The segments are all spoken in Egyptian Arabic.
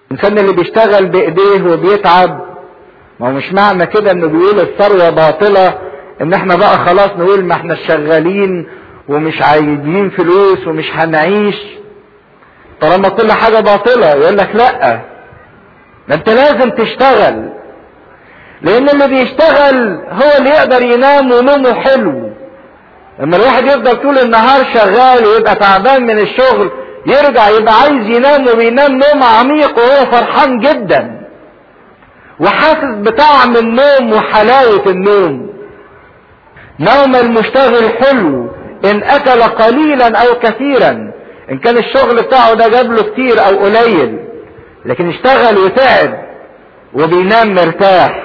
الانسان اللي بيشتغل بايديه وبيتعب ما هو مش معنى كده انه بيقول الثروة باطلة ان احنا بقى خلاص نقول ما احنا شغالين ومش عايزين فلوس ومش هنعيش طالما كل حاجة باطلة يقول لك لا ده انت لازم تشتغل لان اللي بيشتغل هو اللي يقدر ينام ونومه حلو لما الواحد يفضل طول النهار شغال ويبقى تعبان من الشغل يرجع يبقى عايز ينام وبينام نوم عميق وهو فرحان جدا وحاسس بطعم النوم وحلاوة النوم نوم المشتغل حلو ان اكل قليلا او كثيرا ان كان الشغل بتاعه ده جاب له كتير او قليل لكن اشتغل وتعب وبينام مرتاح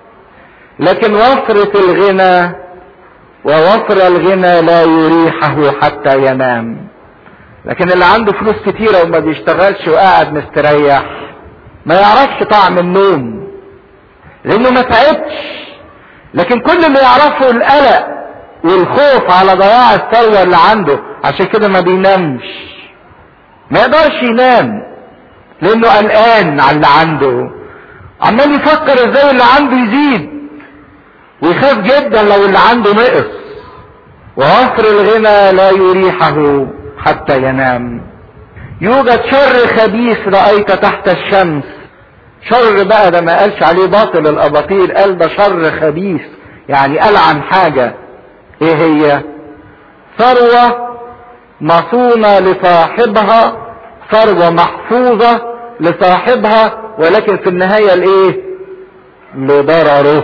لكن وفرة الغنى ووفر الغنى لا يريحه حتى ينام لكن اللي عنده فلوس كتيرة وما بيشتغلش وقاعد مستريح ما يعرفش طعم النوم لانه ما تعبش لكن كل اللي يعرفه القلق والخوف على ضياع الثروة اللي عنده عشان كده ما بينامش ما يقدرش ينام لانه قلقان على اللي عنده عمال يفكر ازاي اللي عنده يزيد ويخاف جدا لو اللي عنده نقص وعصر الغنى لا يريحه حتى ينام يوجد شر خبيث رأيت تحت الشمس شر بقى ده ما قالش عليه باطل الاباطيل قال ده شر خبيث يعني قال عن حاجة ايه هي ثروة مصونة لصاحبها ثروة محفوظة لصاحبها ولكن في النهاية الايه لضرره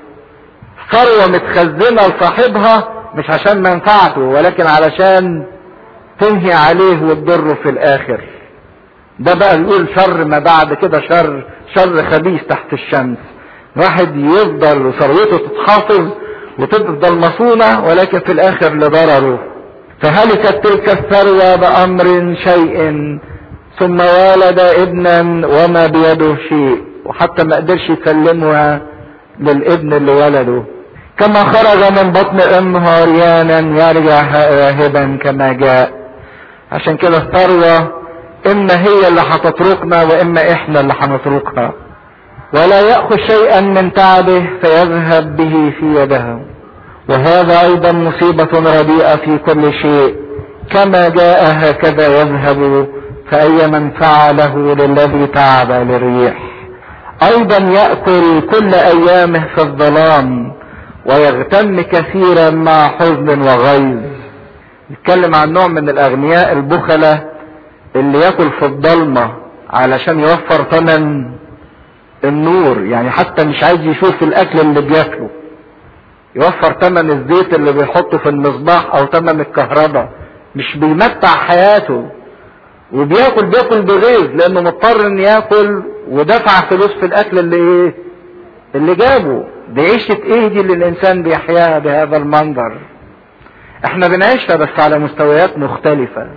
ثروة متخزنة لصاحبها مش عشان منفعته ولكن علشان تنهي عليه وتضره في الاخر ده بقى نقول شر ما بعد كده شر شر خبيث تحت الشمس واحد يفضل ثروته تتحافظ وتفضل مصونة ولكن في الاخر لضرره فهلكت تلك الثروة بامر شيء ثم ولد ابنا وما بيده شيء وحتى ما قدرش يسلمها للابن اللي ولده كما خرج من بطن امه عريانا يرجع راهبا كما جاء عشان كده الثروة اما هي اللي هتتركنا واما احنا اللي هنتركها ولا يأخذ شيئا من تعبه فيذهب به في يده وهذا ايضا مصيبة رديئة في كل شيء كما جاء هكذا يذهب فأي من فعله للذي تعب للريح ايضا يأكل كل ايامه في الظلام ويغتم كثيرا مع حزن وغيظ نتكلم عن نوع من الاغنياء البخلة اللي ياكل في الضلمة علشان يوفر ثمن النور يعني حتى مش عايز يشوف الاكل اللي بياكله يوفر ثمن الزيت اللي بيحطه في المصباح او ثمن الكهرباء مش بيمتع حياته وبياكل بياكل بغيظ لانه مضطر ان ياكل ودفع فلوس في الاكل اللي ايه اللي جابه دي عيشة ايه دي اللي الانسان بيحياها بهذا المنظر احنا بنعيشها بس على مستويات مختلفة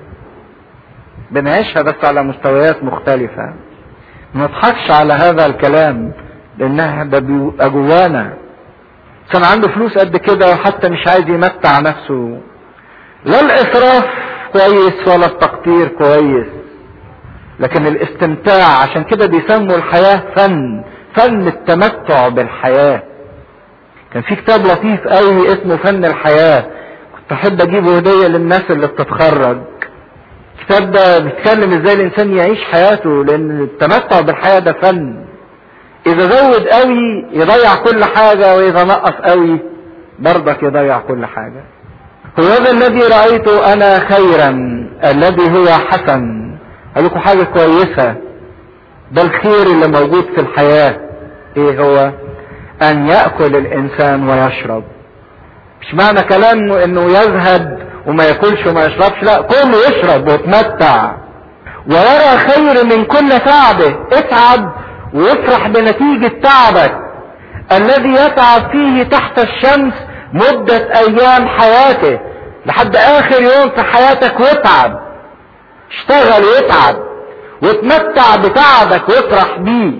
بنعيشها بس على مستويات مختلفة ما نضحكش على هذا الكلام لانها ده بيبقى جوانا كان عنده فلوس قد كده وحتى مش عايز يمتع نفسه لا الاسراف كويس ولا التقطير كويس لكن الاستمتاع عشان كده بيسموا الحياة فن فن التمتع بالحياة كان في كتاب لطيف قوي اسمه فن الحياة كنت احب اجيبه هدية للناس اللي بتتخرج الكتاب ده بيتكلم ازاي الانسان يعيش حياته لان التمتع بالحياة ده فن اذا زود قوي يضيع كل حاجة واذا نقص قوي برضك يضيع كل حاجة هذا الذي رأيته انا خيرا الذي هو حسن قال لكم حاجة كويسة ده الخير اللي موجود في الحياة ايه هو ان يأكل الانسان ويشرب مش معنى كلامه انه يذهب وما ياكلش وما يشربش لا كله يشرب ويتمتع ويرى خير من كل تعبه اتعب وافرح بنتيجة تعبك الذي يتعب فيه تحت الشمس مدة ايام حياته لحد اخر يوم في حياتك واتعب اشتغل واتعب واتمتع بتعبك وافرح بيه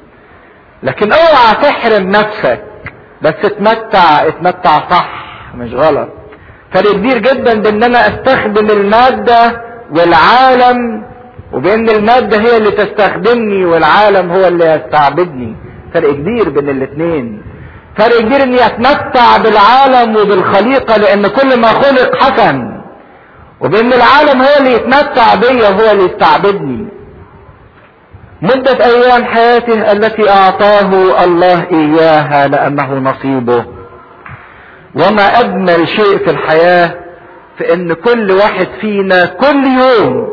لكن اوعى تحرم نفسك بس اتمتع اتمتع صح مش غلط فرق كبير جدا بان انا استخدم المادة والعالم وبان المادة هي اللي تستخدمني والعالم هو اللي يستعبدني فرق كبير بين الاتنين فرق كبير اني اتمتع بالعالم وبالخليقة لان كل ما خلق حسن وبان العالم هو اللي يتمتع بيا هو اللي يستعبدني مدة ايام حياته التي اعطاه الله اياها لانه نصيبه وما اجمل شيء في الحياة في ان كل واحد فينا كل يوم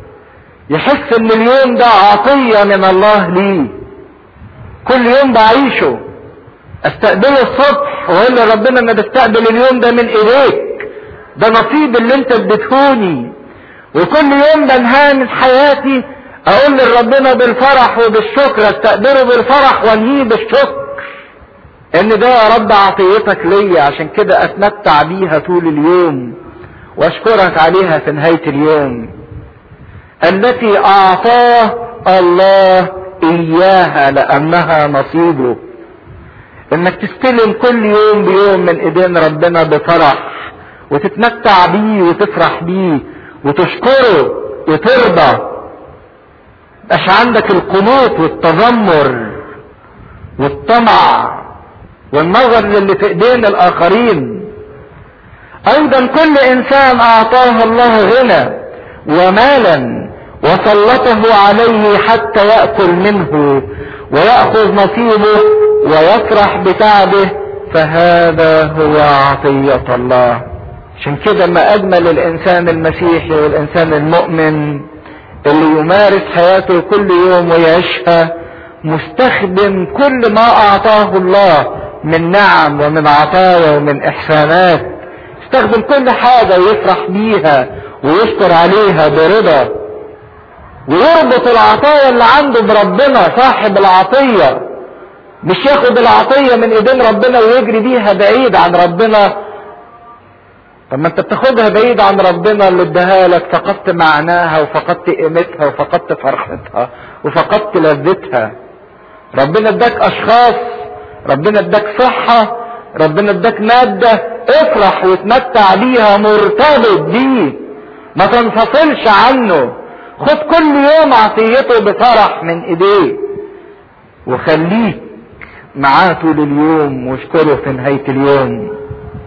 يحس ان اليوم ده عطية من الله ليه كل يوم بعيشه استقبله الصبح واقول لربنا انا بستقبل اليوم ده من ايديك ده نصيب اللي انت اديتهوني وكل يوم بنهاه من حياتي اقول لربنا بالفرح وبالشكر استقبله بالفرح وانهيه بالشكر ان ده يا رب عطيتك ليا عشان كده اتمتع بيها طول اليوم واشكرك عليها في نهاية اليوم التي اعطاه الله اياها لانها نصيبه انك تستلم كل يوم بيوم من ايدين ربنا بفرح وتتمتع بيه وتفرح بيه وتشكره وترضى مش عندك القنوط والتذمر والطمع والنظر للي في ايدين الاخرين ايضا كل انسان اعطاه الله غنى ومالا وسلطه عليه حتى ياكل منه وياخذ نصيبه ويفرح بتعبه فهذا هو عطيه الله عشان كده ما اجمل الانسان المسيحي والانسان المؤمن اللي يمارس حياته كل يوم ويعيشها مستخدم كل ما اعطاه الله من نعم ومن عطايا ومن احسانات يستخدم كل حاجه ويفرح بيها ويشكر عليها برضا ويربط العطايا اللي عنده بربنا صاحب العطيه مش ياخد العطيه من ايدين ربنا ويجري بيها بعيد عن ربنا طب ما انت بتاخدها بعيد عن ربنا اللي اداها لك فقدت معناها وفقدت قيمتها وفقدت فرحتها وفقدت لذتها ربنا اداك اشخاص ربنا اداك صحة ربنا اداك مادة افرح وتمتع بيها مرتبط بيه ما تنفصلش عنه خد كل يوم عطيته بفرح من ايديه وخليك معاه طول اليوم واشكره في نهاية اليوم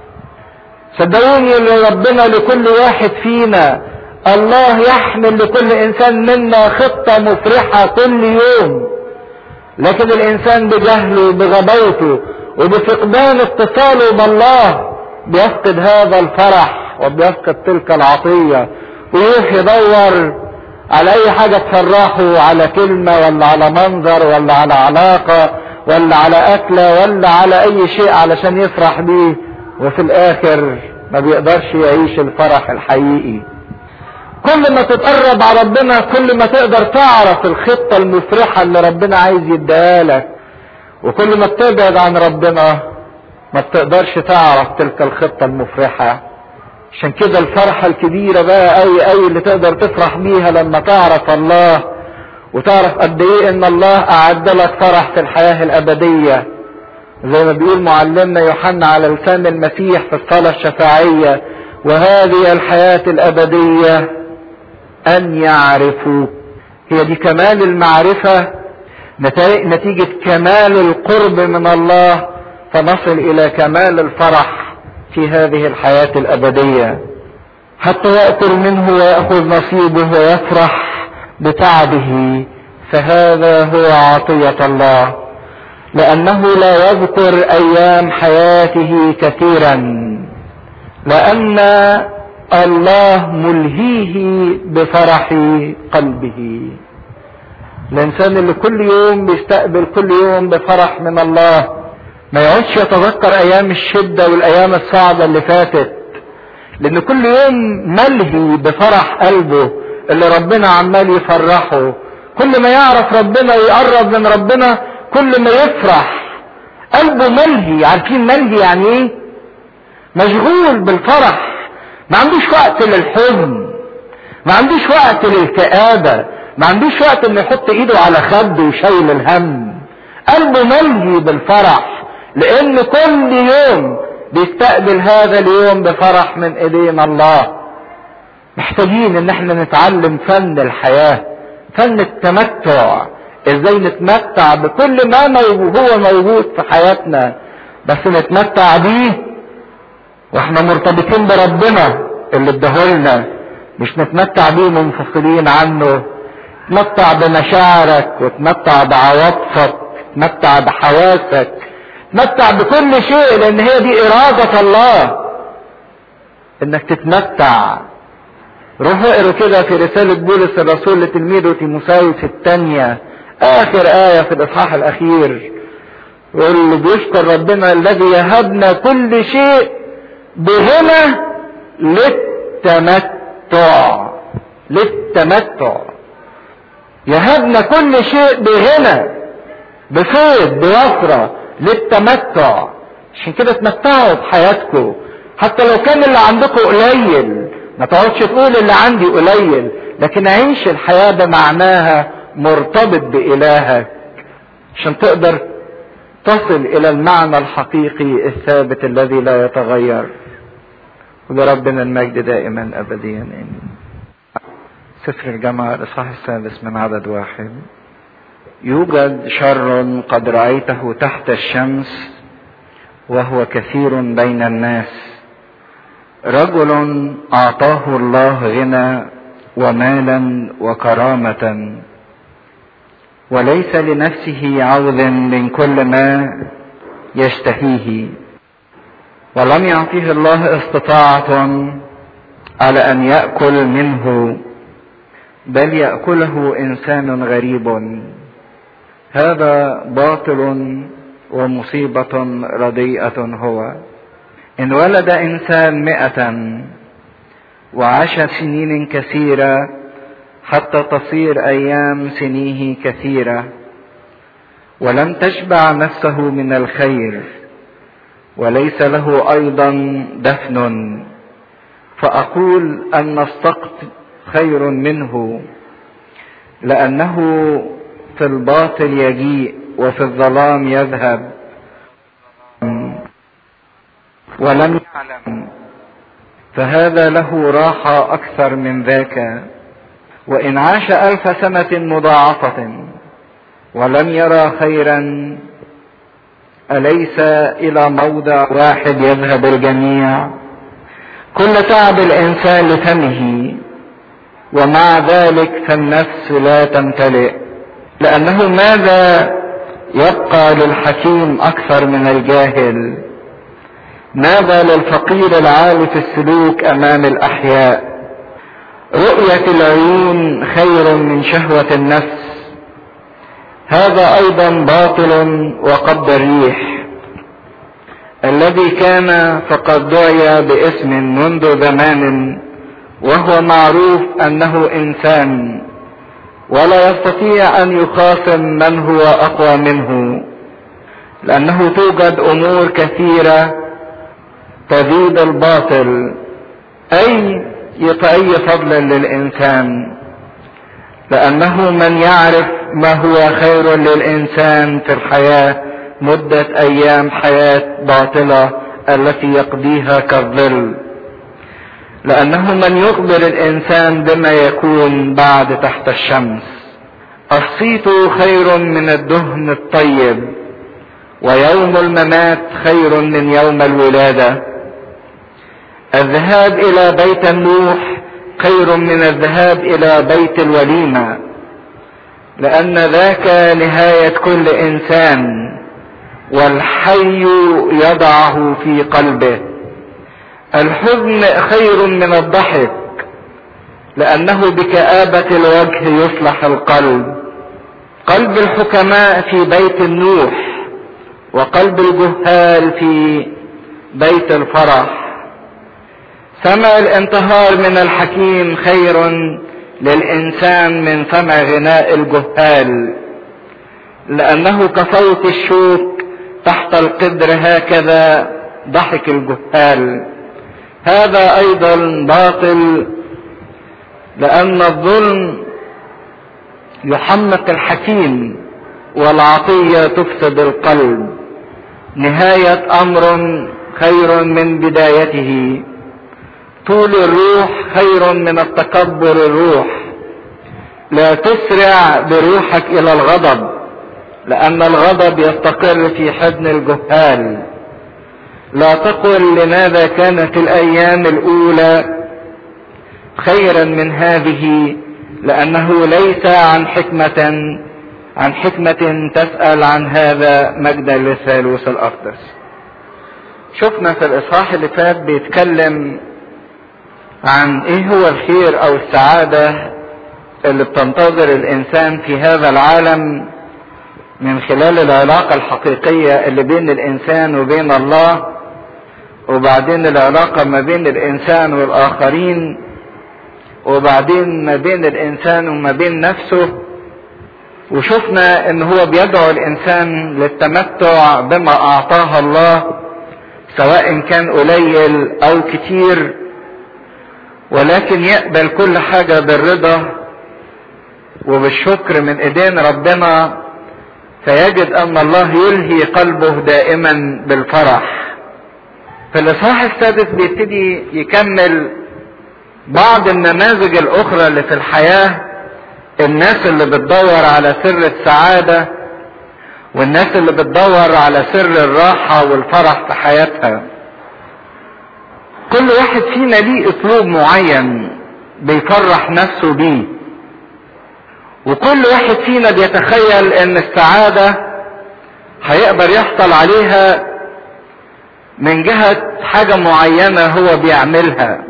صدقوني ان ربنا لكل واحد فينا الله يحمل لكل انسان منا خطة مفرحة كل يوم لكن الانسان بجهله بغباوته وبفقدان اتصاله بالله بيفقد هذا الفرح وبيفقد تلك العطية ويروح يدور على اي حاجة تفرحه على كلمة ولا على منظر ولا على علاقة ولا على اكلة ولا على اي شيء علشان يفرح بيه وفي الاخر ما بيقدرش يعيش الفرح الحقيقي كل ما تتقرب على ربنا كل ما تقدر تعرف الخطة المفرحة اللي ربنا عايز يديها لك وكل ما بتبعد عن ربنا ما بتقدرش تعرف تلك الخطة المفرحة عشان كده الفرحة الكبيرة بقى قوي قوي اللي تقدر تفرح بيها لما تعرف الله وتعرف قد ايه ان الله اعد لك فرح في الحياة الابدية زي ما بيقول معلمنا يوحنا على لسان المسيح في الصلاة الشفاعية وهذه الحياة الأبدية أن يعرفوا هي دي كمال المعرفة نتيجة كمال القرب من الله فنصل إلى كمال الفرح في هذه الحياة الأبدية حتى يأكل منه ويأخذ نصيبه ويفرح بتعبه فهذا هو عطية الله لأنه لا يذكر أيام حياته كثيرا لأن الله ملهيه بفرح قلبه الإنسان اللي كل يوم بيستقبل كل يوم بفرح من الله ما يقعدش يتذكر أيام الشدة والأيام الصعبة اللي فاتت لأن كل يوم ملهي بفرح قلبه اللي ربنا عمال يفرحه كل ما يعرف ربنا ويقرب من ربنا كل ما يفرح قلبه ملهي عارفين ملهي يعني ايه مشغول بالفرح ما عندوش وقت للحزن ما عندوش وقت للكآبة ما عندوش وقت انه يحط ايده على خده وشايل الهم قلبه ملهي بالفرح لان كل يوم بيستقبل هذا اليوم بفرح من ايدينا الله محتاجين ان احنا نتعلم فن الحياة فن التمتع ازاي نتمتع بكل ما هو موجود في حياتنا بس نتمتع بيه واحنا مرتبطين بربنا اللي اداهولنا مش نتمتع بيه منفصلين عنه تمتع بمشاعرك وتمتع بعواطفك تمتع بحواسك تمتع بكل شيء لان هي دي ارادة الله انك تتمتع روحوا اقروا كده في رسالة بولس الرسول لتلميذه تيموساوس الثانية اخر آية في الاصحاح الاخير يقول له بيشكر ربنا الذي يهبنا كل شيء بغنى للتمتع للتمتع يهبنا كل شيء بغنى بفيض بوفرة للتمتع عشان كده تمتعوا بحياتكم حتى لو كان اللي عندكم قليل ما تقعدش تقول اللي عندي قليل لكن عيش الحياة بمعناها مرتبط بإلهك عشان تقدر تصل إلى المعنى الحقيقي الثابت الذي لا يتغير ولربنا المجد دائما أبديا آمين سفر الجامعة الإصحاح السادس من عدد واحد يوجد شر قد رأيته تحت الشمس وهو كثير بين الناس رجل أعطاه الله غنى ومالا وكرامة وليس لنفسه عوض من كل ما يشتهيه ولم يعطيه الله استطاعة على أن يأكل منه بل يأكله إنسان غريب هذا باطل ومصيبة رديئة هو إن ولد إنسان مئة وعاش سنين كثيرة حتى تصير أيام سنيه كثيرة ولم تشبع نفسه من الخير وليس له أيضا دفن فأقول أن السقط خير منه لأنه في الباطل يجيء وفي الظلام يذهب ولم يعلم فهذا له راحة أكثر من ذاك وإن عاش ألف سنة مضاعفة ولم يرى خيرا أليس إلى موضع واحد يذهب الجميع كل تعب الإنسان لفمه ومع ذلك فالنفس لا تمتلئ لأنه ماذا يبقى للحكيم أكثر من الجاهل ماذا للفقير العالي في السلوك أمام الأحياء رؤية العيون خير من شهوة النفس هذا أيضا باطل وقبض الريح الذي كان فقد دعي باسم منذ زمان وهو معروف أنه إنسان ولا يستطيع أن يخاصم من هو أقوى منه لأنه توجد أمور كثيرة تزيد الباطل أي أي فضل للإنسان لأنه من يعرف ما هو خير للإنسان في الحياة مدة أيام حياة باطلة التي يقضيها كالظل لأنه من يخبر الإنسان بما يكون بعد تحت الشمس الصيت خير من الدهن الطيب ويوم الممات خير من يوم الولاده الذهاب الى بيت النوح خير من الذهاب الى بيت الوليمه لان ذاك نهايه كل انسان والحي يضعه في قلبه الحزن خير من الضحك لانه بكابه الوجه يصلح القلب قلب الحكماء في بيت النوح وقلب الجهال في بيت الفرح سمع الانتهار من الحكيم خير للإنسان من سمع غناء الجهال لأنه كصوت الشوك تحت القدر هكذا ضحك الجهال هذا أيضا باطل لأن الظلم يحمق الحكيم والعطية تفسد القلب نهاية أمر خير من بدايته طول الروح خير من التكبر الروح لا تسرع بروحك الى الغضب لان الغضب يستقر في حضن الجهال لا تقل لماذا كانت الايام الاولى خيرا من هذه لانه ليس عن حكمه عن حكمه تسال عن هذا مجدا للثالوث الاقدس شفنا في الاصحاح اللي فات بيتكلم عن ايه هو الخير او السعاده اللي بتنتظر الانسان في هذا العالم من خلال العلاقه الحقيقيه اللي بين الانسان وبين الله وبعدين العلاقه ما بين الانسان والاخرين وبعدين ما بين الانسان وما بين نفسه وشفنا ان هو بيدعو الانسان للتمتع بما اعطاه الله سواء كان قليل او كتير ولكن يقبل كل حاجة بالرضا وبالشكر من ايدين ربنا فيجد ان الله يلهي قلبه دائما بالفرح في الاصحاح السادس بيبتدي يكمل بعض النماذج الاخرى اللي في الحياة الناس اللي بتدور على سر السعادة والناس اللي بتدور على سر الراحة والفرح في حياتها كل واحد فينا ليه اسلوب معين بيفرح نفسه بيه وكل واحد فينا بيتخيل ان السعادة هيقدر يحصل عليها من جهة حاجة معينة هو بيعملها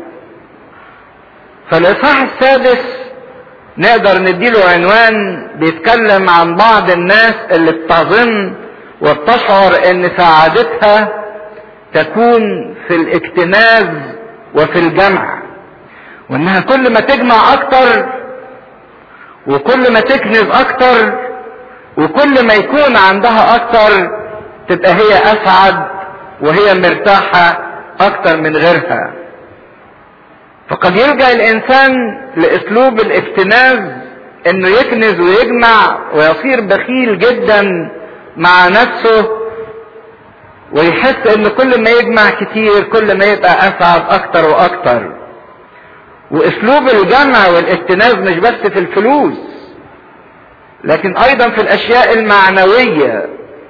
فالاصحاح السادس نقدر نديله عنوان بيتكلم عن بعض الناس اللي بتظن وبتشعر ان سعادتها تكون في الاكتناز وفي الجمع وانها كل ما تجمع اكتر وكل ما تكنز اكتر وكل ما يكون عندها اكتر تبقى هي اسعد وهي مرتاحة اكتر من غيرها فقد يلجأ الانسان لاسلوب الاكتناز انه يكنز ويجمع ويصير بخيل جدا مع نفسه ويحس ان كل ما يجمع كتير كل ما يبقى اسعد اكتر واكتر واسلوب الجمع والاكتناز مش بس في الفلوس لكن ايضا في الاشياء المعنوية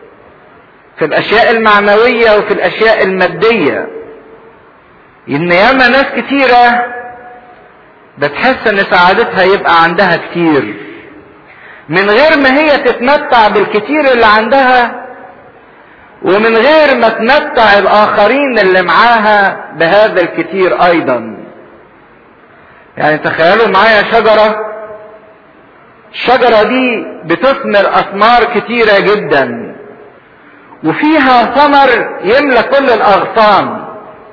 في الاشياء المعنوية وفي الاشياء المادية ان ياما ناس كتيرة بتحس ان سعادتها يبقى عندها كتير من غير ما هي تتمتع بالكتير اللي عندها ومن غير ما تمتع الاخرين اللي معاها بهذا الكتير ايضا يعني تخيلوا معايا شجرة الشجرة دي بتثمر اثمار كتيرة جدا وفيها ثمر يملى كل الاغصان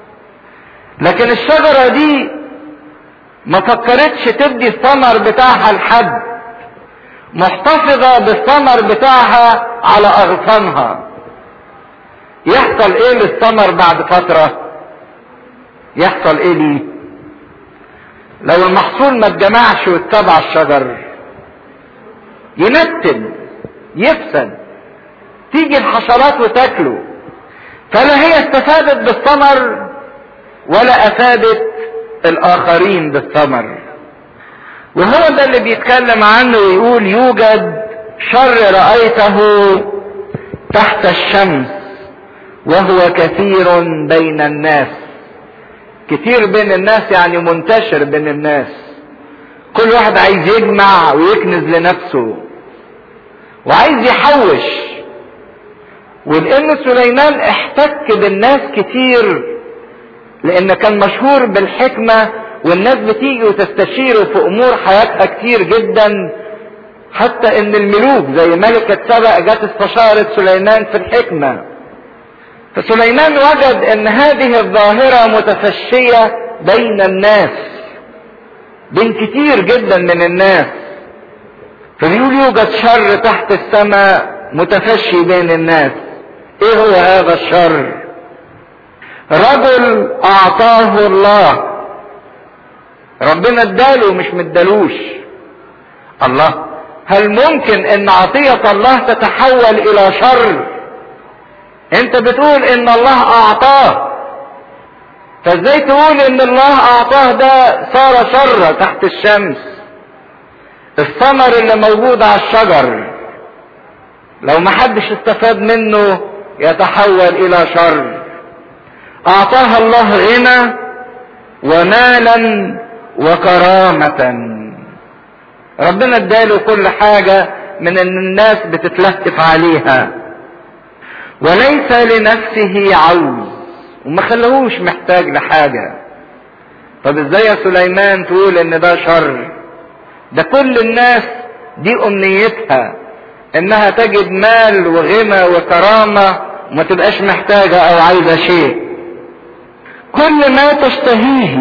لكن الشجرة دي ما فكرتش تدي الثمر بتاعها لحد محتفظة بالثمر بتاعها على اغصانها يحصل ايه للثمر بعد فترة يحصل ايه ليه لو المحصول ما اتجمعش واتبع الشجر ينتن يفسد تيجي الحشرات وتاكله فلا هي استفادت بالثمر ولا افادت الاخرين بالثمر وهو ده اللي بيتكلم عنه ويقول يوجد شر رأيته تحت الشمس وهو كثير بين الناس كتير بين الناس يعني منتشر بين الناس كل واحد عايز يجمع ويكنز لنفسه وعايز يحوش ولان سليمان احتك بالناس كتير لان كان مشهور بالحكمة والناس بتيجي وتستشيره في امور حياتها كتير جدا حتى ان الملوك زي ملكة سبأ جت استشارت سليمان في الحكمة فسليمان وجد ان هذه الظاهرة متفشية بين الناس بين كتير جدا من الناس فبيقول يوجد شر تحت السماء متفشي بين الناس ايه هو هذا الشر رجل اعطاه الله ربنا اداله مش مدالوش الله هل ممكن ان عطية الله تتحول الى شر انت بتقول ان الله اعطاه فازاي تقول ان الله اعطاه ده صار شر تحت الشمس الثمر اللي موجود على الشجر لو ما حدش استفاد منه يتحول الى شر اعطاها الله غنى ومالا وكرامة ربنا اداله كل حاجة من ان الناس بتتلهف عليها وليس لنفسه عوز وما خلهوش محتاج لحاجة طب ازاي يا سليمان تقول ان ده شر ده كل الناس دي امنيتها انها تجد مال وغنى وكرامة وما تبقاش محتاجة او عايزة شيء كل ما تشتهيه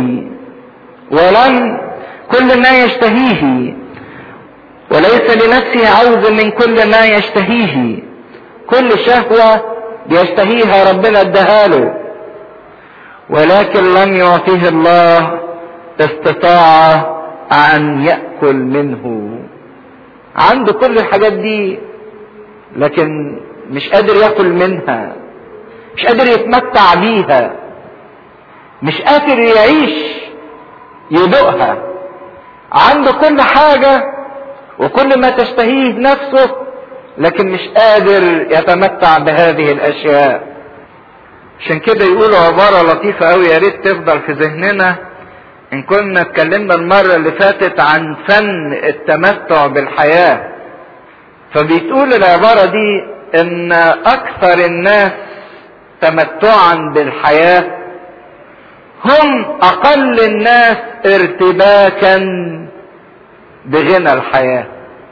ولن كل ما يشتهيه وليس لنفسه عوز من كل ما يشتهيه كل شهوة بيشتهيها ربنا اداها ولكن لم يعطيه الله استطاع ان يأكل منه عنده كل الحاجات دي لكن مش قادر ياكل منها مش قادر يتمتع بيها مش قادر يعيش يدوقها عنده كل حاجة وكل ما تشتهيه نفسه لكن مش قادر يتمتع بهذه الاشياء عشان كده يقولوا عبارة لطيفة قوي يا ريت تفضل في ذهننا ان كنا اتكلمنا المرة اللي فاتت عن فن التمتع بالحياة فبيتقول العبارة دي ان اكثر الناس تمتعا بالحياة هم اقل الناس ارتباكا بغنى الحياة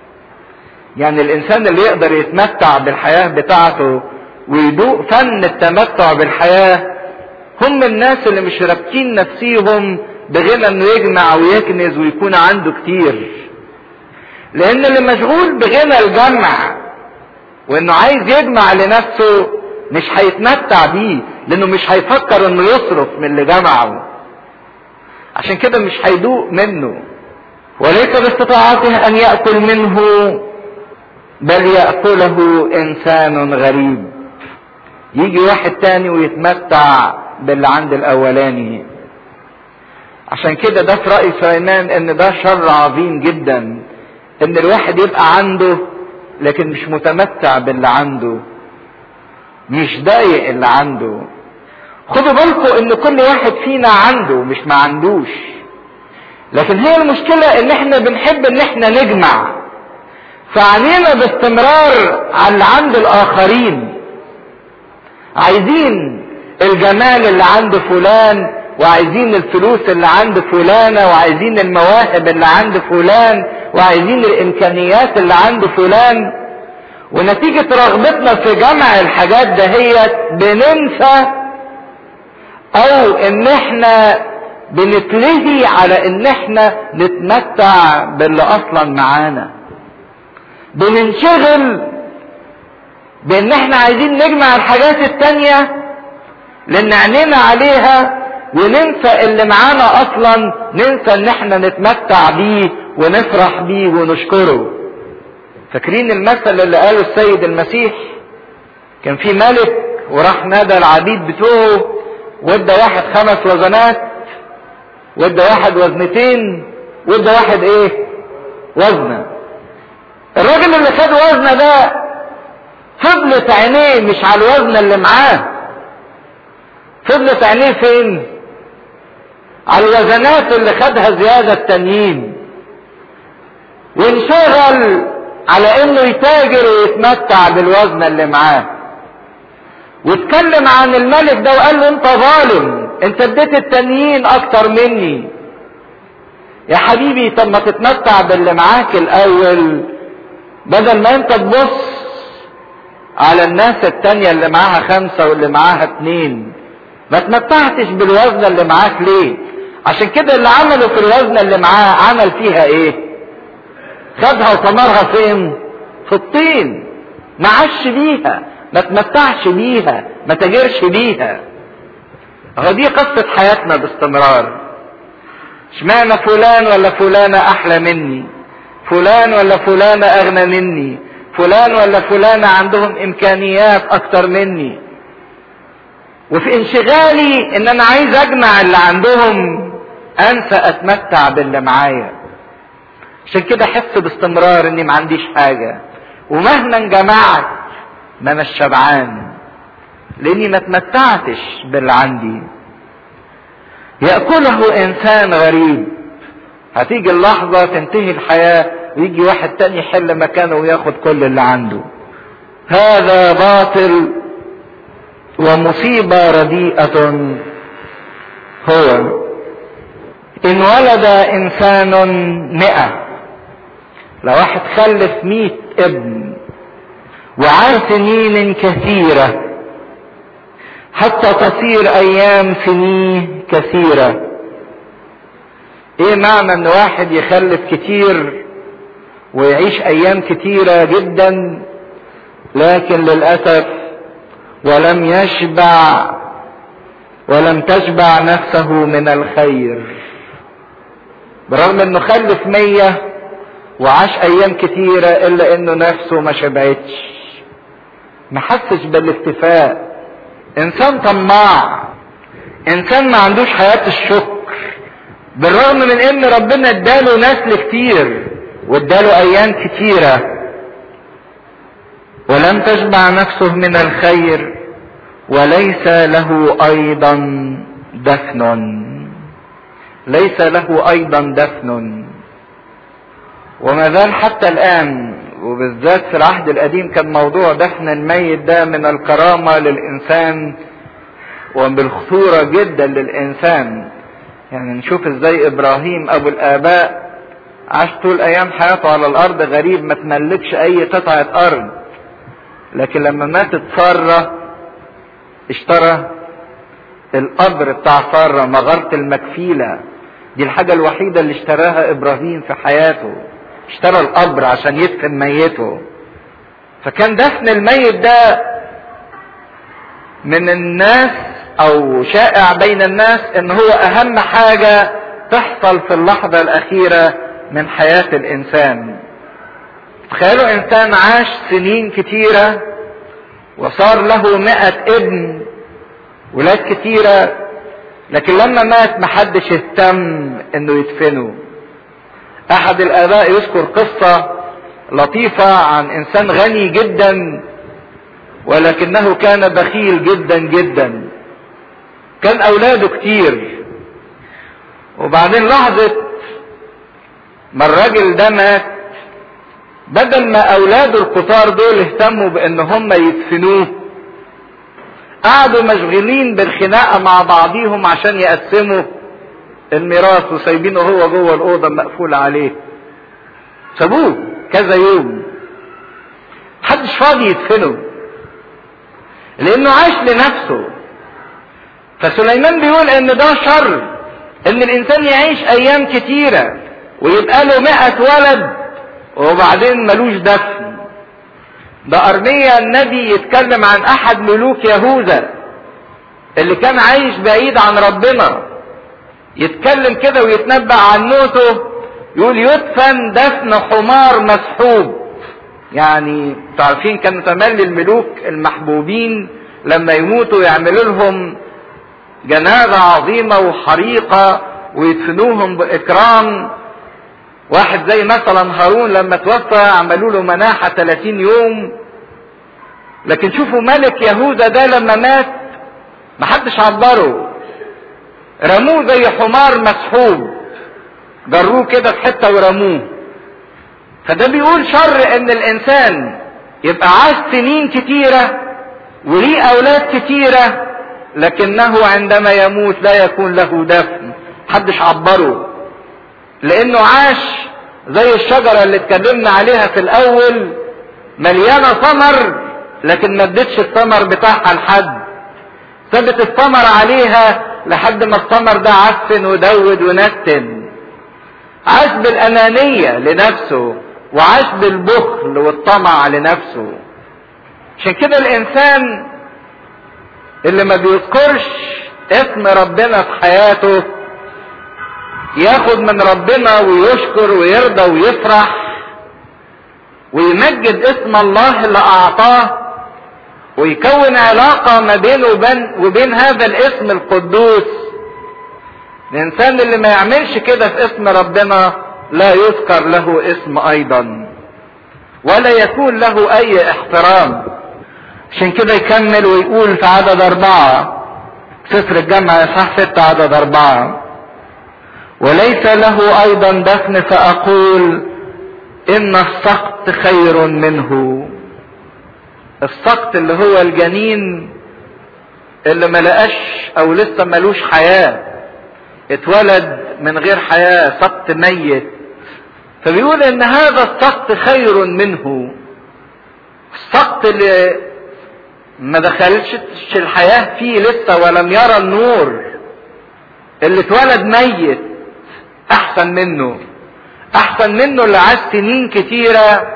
يعني الانسان اللي يقدر يتمتع بالحياة بتاعته ويدوق فن التمتع بالحياة هم الناس اللي مش رابطين نفسيهم بغنى انه يجمع ويكنز ويكون عنده كتير لان اللي مشغول بغنى الجمع وانه عايز يجمع لنفسه مش هيتمتع بيه لانه مش هيفكر انه يصرف من اللي جمعه عشان كده مش هيدوق منه وليس باستطاعته ان ياكل منه بل ياكله انسان غريب يجي واحد تاني ويتمتع باللي عند الاولاني عشان كده ده في رأي سليمان ان ده شر عظيم جدا ان الواحد يبقى عنده لكن مش متمتع باللي عنده مش ضايق اللي عنده خدوا بالكم ان كل واحد فينا عنده مش ما عندوش لكن هي المشكلة ان احنا بنحب ان احنا نجمع فعنينا باستمرار على اللي عند الاخرين عايزين الجمال اللي عند فلان وعايزين الفلوس اللي عند فلانة وعايزين المواهب اللي عند فلان وعايزين الامكانيات اللي عند فلان ونتيجة رغبتنا في جمع الحاجات دهيت بننسى او ان احنا بنتلهي على ان احنا نتمتع باللي اصلا معانا بننشغل بان احنا عايزين نجمع الحاجات التانية لان عينينا عليها وننسى اللي معانا اصلا ننسى ان احنا نتمتع بيه ونفرح بيه ونشكره فاكرين المثل اللي قاله السيد المسيح كان في ملك وراح نادى العبيد بتوعه وادى واحد خمس وزنات وادى واحد وزنتين وادى واحد ايه وزنه الراجل اللي خد وزنه ده فضلت عينيه مش على الوزن اللي معاه فضلت عينيه فين على الوزنات اللي خدها زيادة التانيين وانشغل على انه يتاجر ويتمتع بالوزن اللي معاه واتكلم عن الملك ده وقال له انت ظالم انت اديت التانيين اكتر مني يا حبيبي طب ما تتمتع باللي معاك الاول بدل ما انت تبص على الناس التانية اللي معاها خمسة واللي معاها اتنين ما تمتعتش بالوزن اللي معاك ليه عشان كده اللي عمله في الوزن اللي معاه عمل فيها ايه خدها وطمرها فين في الطين ما عاش بيها ما تمتعش بيها ما تجرش بيها هو دي قصة حياتنا باستمرار اشمعنى فلان ولا فلانة احلى مني فلان ولا فلانة اغنى مني فلان ولا فلانة عندهم امكانيات اكتر مني وفي انشغالي ان انا عايز اجمع اللي عندهم انسى اتمتع باللي معايا عشان كده احس باستمرار اني ما عنديش حاجة ومهما جمعت ما انا شبعان لاني ما تمتعتش باللي عندي يأكله انسان غريب هتيجي اللحظة تنتهي الحياة ويجي واحد تاني يحل مكانه وياخد كل اللي عنده هذا باطل ومصيبة رديئة هو إن ولد إنسان مئة لو واحد خلف مئة ابن وعاش سنين كثيرة حتى تصير أيام سنيه كثيرة إيه معنى إن واحد يخلف كتير ويعيش أيام كتيرة جدا لكن للأسف ولم يشبع ولم تشبع نفسه من الخير برغم انه خلف مية وعاش ايام كتيرة الا انه نفسه ما شبعتش ما حسش بالاكتفاء انسان طماع انسان ما عندوش حياة الشكر بالرغم من ان ربنا اداله نسل كتير واداله ايام كتيره ولم تشبع نفسه من الخير وليس له ايضا دفن ليس له ايضا دفن وما زال حتى الان وبالذات في العهد القديم كان موضوع دفن الميت ده من الكرامه للانسان وبالخطوره جدا للانسان يعني نشوف ازاي ابراهيم ابو الاباء عاش طول ايام حياته على الارض غريب ما تملكش اي قطعه ارض لكن لما ماتت سارة اشترى القبر بتاع سارة مغارة المكفيلة دي الحاجة الوحيدة اللي اشتراها ابراهيم في حياته اشترى القبر عشان يدفن ميته فكان دفن الميت ده من الناس او شائع بين الناس ان هو اهم حاجة تحصل في اللحظة الاخيرة من حياة الانسان تخيلوا انسان عاش سنين كتيرة وصار له مئة ابن ولاد كتيرة لكن لما مات محدش اهتم انه يدفنه احد الاباء يذكر قصة لطيفة عن انسان غني جدا ولكنه كان بخيل جدا جدا كان اولاده كتير وبعدين لحظة ما الراجل ده مات بدل ما اولاده الكتار دول اهتموا بان هم يدفنوه قعدوا مشغولين بالخناقه مع بعضيهم عشان يقسموا الميراث وسايبينه هو جوه الاوضه مقفوله عليه سابوه كذا يوم محدش فاضي يدفنه لانه عاش لنفسه فسليمان بيقول ان ده شر ان الانسان يعيش ايام كتيره ويبقى له مئة ولد وبعدين ملوش دفن ده أرميا النبي يتكلم عن أحد ملوك يهوذا اللي كان عايش بعيد عن ربنا يتكلم كده ويتنبأ عن موته يقول يدفن دفن حمار مسحوب يعني تعرفين كانوا تملي الملوك المحبوبين لما يموتوا يعملوا لهم جنازة عظيمة وحريقة ويدفنوهم بإكرام واحد زي مثلا هارون لما توفى عملوا له مناحة 30 يوم لكن شوفوا ملك يهوذا ده لما مات محدش عبره رموه زي حمار مسحوب جروه كده في حتة ورموه فده بيقول شر ان الانسان يبقى عاش سنين كتيرة وليه اولاد كتيرة لكنه عندما يموت لا يكون له دفن محدش عبره لانه عاش زي الشجره اللي اتكلمنا عليها في الاول مليانه ثمر لكن ما ادتش الثمر بتاعها لحد ثبت الثمر عليها لحد ما الثمر ده عفن ودود ونتن عاش بالانانيه لنفسه وعاش بالبخل والطمع لنفسه عشان كده الانسان اللي ما بيذكرش اسم ربنا في حياته ياخد من ربنا ويشكر ويرضى ويفرح ويمجد اسم الله اللي اعطاه ويكون علاقة ما بينه وبين, وبين هذا الاسم القدوس الانسان اللي ما يعملش كده في اسم ربنا لا يذكر له اسم ايضا ولا يكون له اي احترام عشان كده يكمل ويقول في عدد اربعة سفر الجامعة اصحاح ستة عدد اربعة وليس له ايضا دفن فاقول ان السقط خير منه السقط اللي هو الجنين اللي ما لقاش او لسه ملوش حياة اتولد من غير حياة سقط ميت فبيقول ان هذا السقط خير منه السقط اللي ما دخلش الحياة فيه لسه ولم يرى النور اللي اتولد ميت احسن منه احسن منه اللي عاش سنين كتيرة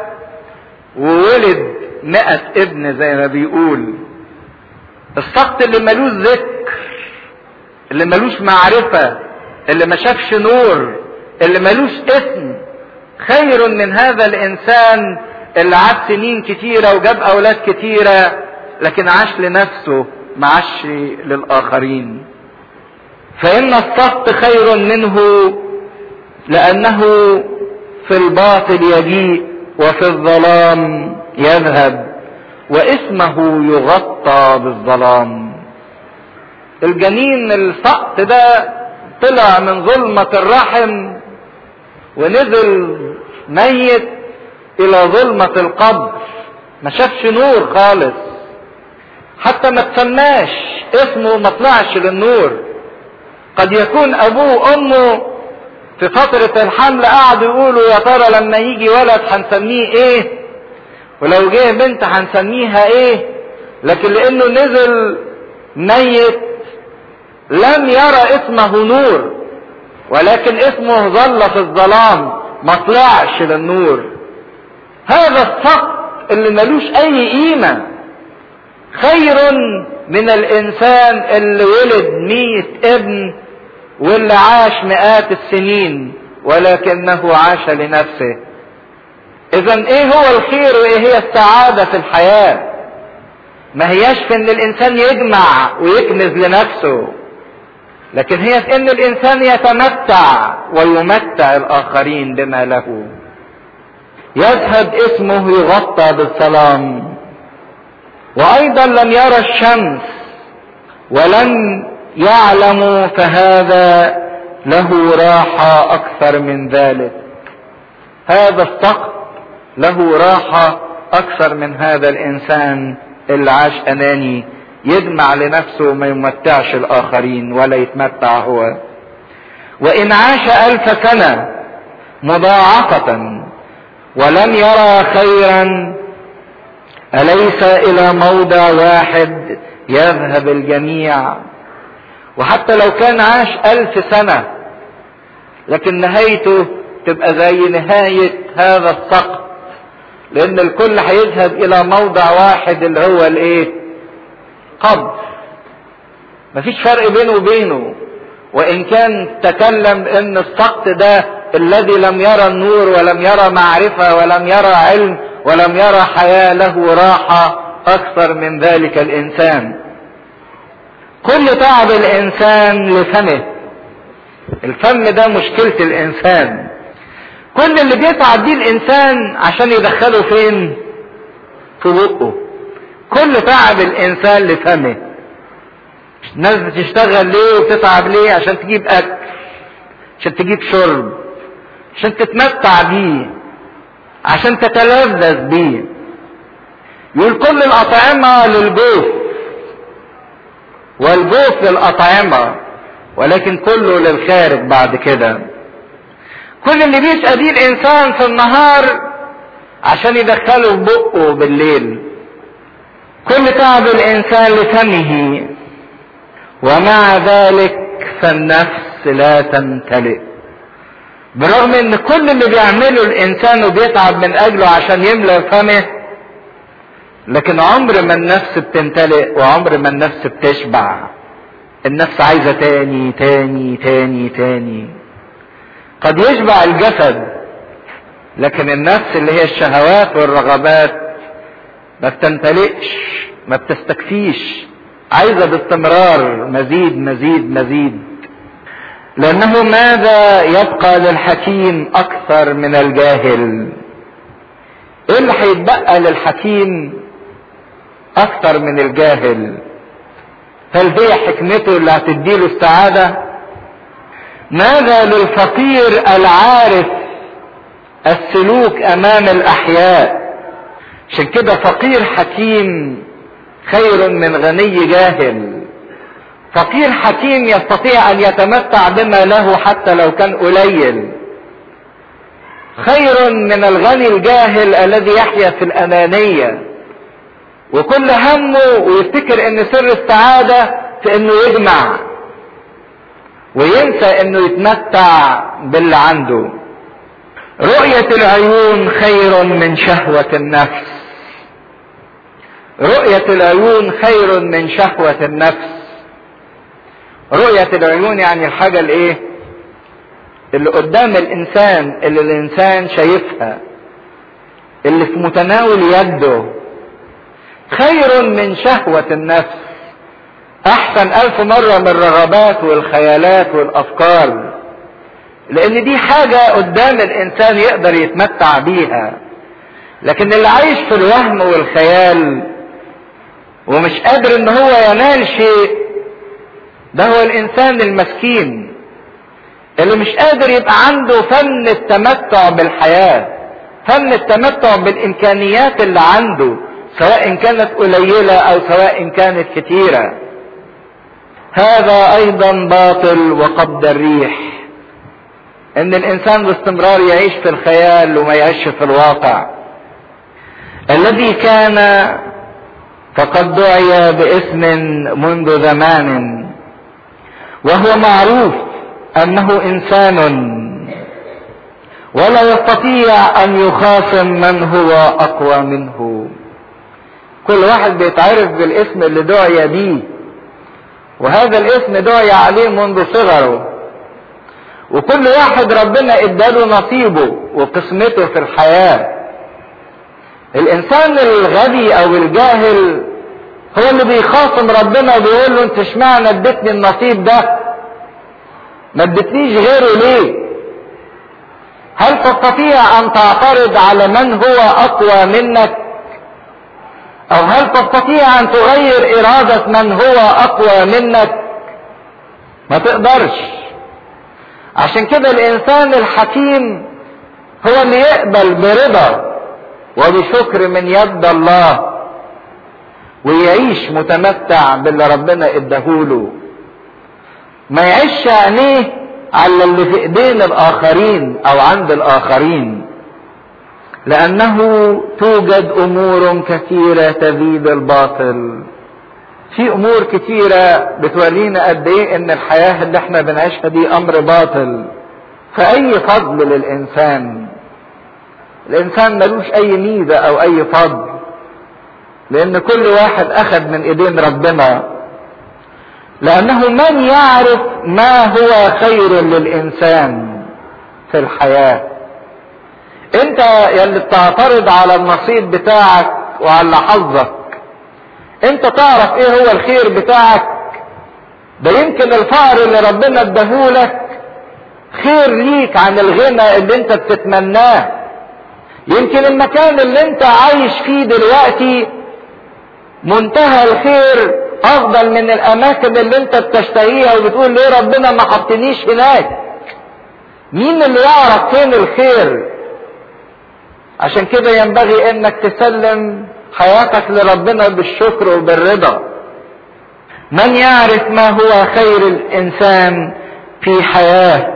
وولد مئة ابن زي ما بيقول السقط اللي ملوش ذكر اللي ملوش معرفة اللي ما شافش نور اللي ملوش اسم خير من هذا الانسان اللي عاش سنين كتيرة وجاب اولاد كتيرة لكن عاش لنفسه ما عاش للاخرين فان السقط خير منه لانه في الباطل يجيء وفي الظلام يذهب واسمه يغطى بالظلام الجنين السقط ده طلع من ظلمة الرحم ونزل ميت الى ظلمة القبر ما شافش نور خالص حتى ما تسماش اسمه ما طلعش للنور قد يكون ابوه وامه في فترة الحمل قعدوا يقولوا يا ترى لما يجي ولد هنسميه ايه ولو جه بنت هنسميها ايه لكن لانه نزل ميت لم يرى اسمه نور ولكن اسمه ظل في الظلام ما طلعش للنور هذا السقط اللي ملوش اي قيمة خير من الانسان اللي ولد مية ابن واللي عاش مئات السنين ولكنه عاش لنفسه اذا ايه هو الخير وايه هي السعادة في الحياة ما هياش في ان الانسان يجمع ويكنز لنفسه لكن هي في ان الانسان يتمتع ويمتع الاخرين بما له يذهب اسمه يغطى بالسلام وايضا لم يرى الشمس ولم يعلم فهذا له راحة اكثر من ذلك هذا السقط له راحة اكثر من هذا الانسان اللي عاش اناني يجمع لنفسه وما يمتعش الاخرين ولا يتمتع هو وان عاش الف سنة مضاعفة ولم يرى خيرا اليس الى موضع واحد يذهب الجميع وحتى لو كان عاش الف سنة لكن نهايته تبقى زي نهاية هذا السقط لان الكل هيذهب الى موضع واحد اللي هو الايه قبر مفيش فرق بينه وبينه وان كان تكلم ان السقط ده الذي لم يرى النور ولم يرى معرفة ولم يرى علم ولم يرى حياة له راحة اكثر من ذلك الانسان كل تعب الانسان لفمه الفم ده مشكلة الانسان كل اللي بيتعب بيه الانسان عشان يدخله فين في بقه كل تعب الانسان لفمه الناس بتشتغل ليه وبتتعب ليه عشان تجيب اكل عشان تجيب شرب عشان تتمتع بيه عشان تتلذذ بيه يقول كل الاطعمة للجوف والجوف للاطعمة ولكن كله للخارج بعد كده كل اللي بيسأل بيه الانسان في النهار عشان يدخله في بقه بالليل كل تعب الانسان لفمه ومع ذلك فالنفس لا تمتلئ برغم ان كل اللي بيعمله الانسان وبيتعب من اجله عشان يملى فمه لكن عمر ما النفس بتمتلئ وعمر ما النفس بتشبع النفس عايزة تاني تاني تاني تاني قد يشبع الجسد لكن النفس اللي هي الشهوات والرغبات ما بتمتلئش ما بتستكفيش عايزة باستمرار مزيد مزيد مزيد لانه ماذا يبقى للحكيم اكثر من الجاهل ايه اللي هيتبقى للحكيم اكثر من الجاهل هل هي حكمته اللي هتديله السعادة ماذا للفقير العارف السلوك امام الاحياء عشان كده فقير حكيم خير من غني جاهل فقير حكيم يستطيع ان يتمتع بما له حتى لو كان قليل خير من الغني الجاهل الذي يحيا في الانانيه وكل همه ويفتكر ان سر السعاده في انه يجمع وينسى انه يتمتع باللي عنده رؤيه العيون خير من شهوه النفس رؤيه العيون خير من شهوه النفس رؤية العيون يعني الحاجة الايه اللي قدام الانسان اللي الانسان شايفها اللي في متناول يده خير من شهوة النفس احسن الف مرة من الرغبات والخيالات والافكار لان دي حاجة قدام الانسان يقدر يتمتع بيها لكن اللي عايش في الوهم والخيال ومش قادر ان هو ينال شيء ده هو الانسان المسكين اللي مش قادر يبقى عنده فن التمتع بالحياة فن التمتع بالامكانيات اللي عنده سواء كانت قليلة او سواء كانت كتيرة هذا ايضا باطل وقبض الريح ان الانسان باستمرار يعيش في الخيال وما يعيش في الواقع الذي كان فقد دعي باسم منذ زمان وهو معروف انه انسان ولا يستطيع ان يخاصم من هو اقوى منه كل واحد بيتعرف بالاسم اللي دعي بيه وهذا الاسم دعي عليه منذ صغره وكل واحد ربنا اداله نصيبه وقسمته في الحياه الانسان الغبي او الجاهل هو اللي بيخاصم ربنا وبيقول له انت اشمعنى اديتني النصيب ده ما اديتنيش غيره ليه هل تستطيع ان تعترض على من هو اقوى منك او هل تستطيع ان تغير ارادة من هو اقوى منك ما تقدرش عشان كده الانسان الحكيم هو اللي يقبل برضا وبشكر من يد الله ويعيش متمتع باللي ربنا اداهوله ما يعيش عينيه على اللي في ايدين الاخرين او عند الاخرين لانه توجد امور كثيرة تزيد الباطل في امور كثيرة بتورينا قد ايه ان الحياة اللي احنا بنعيشها دي امر باطل فاي فضل للانسان الانسان ملوش اي ميزة او اي فضل لان كل واحد اخذ من ايدين ربنا لانه من يعرف ما هو خير للانسان في الحياه انت يلي بتعترض على النصيب بتاعك وعلى حظك انت تعرف ايه هو الخير بتاعك ده يمكن الفقر اللي ربنا اداهولك خير ليك عن الغنى اللي انت بتتمناه يمكن المكان اللي انت عايش فيه دلوقتي منتهى الخير افضل من الاماكن اللي انت بتشتهيها وبتقول ليه ربنا ما حطنيش هناك مين اللي يعرف فين الخير عشان كده ينبغي انك تسلم حياتك لربنا بالشكر وبالرضا من يعرف ما هو خير الانسان في حياه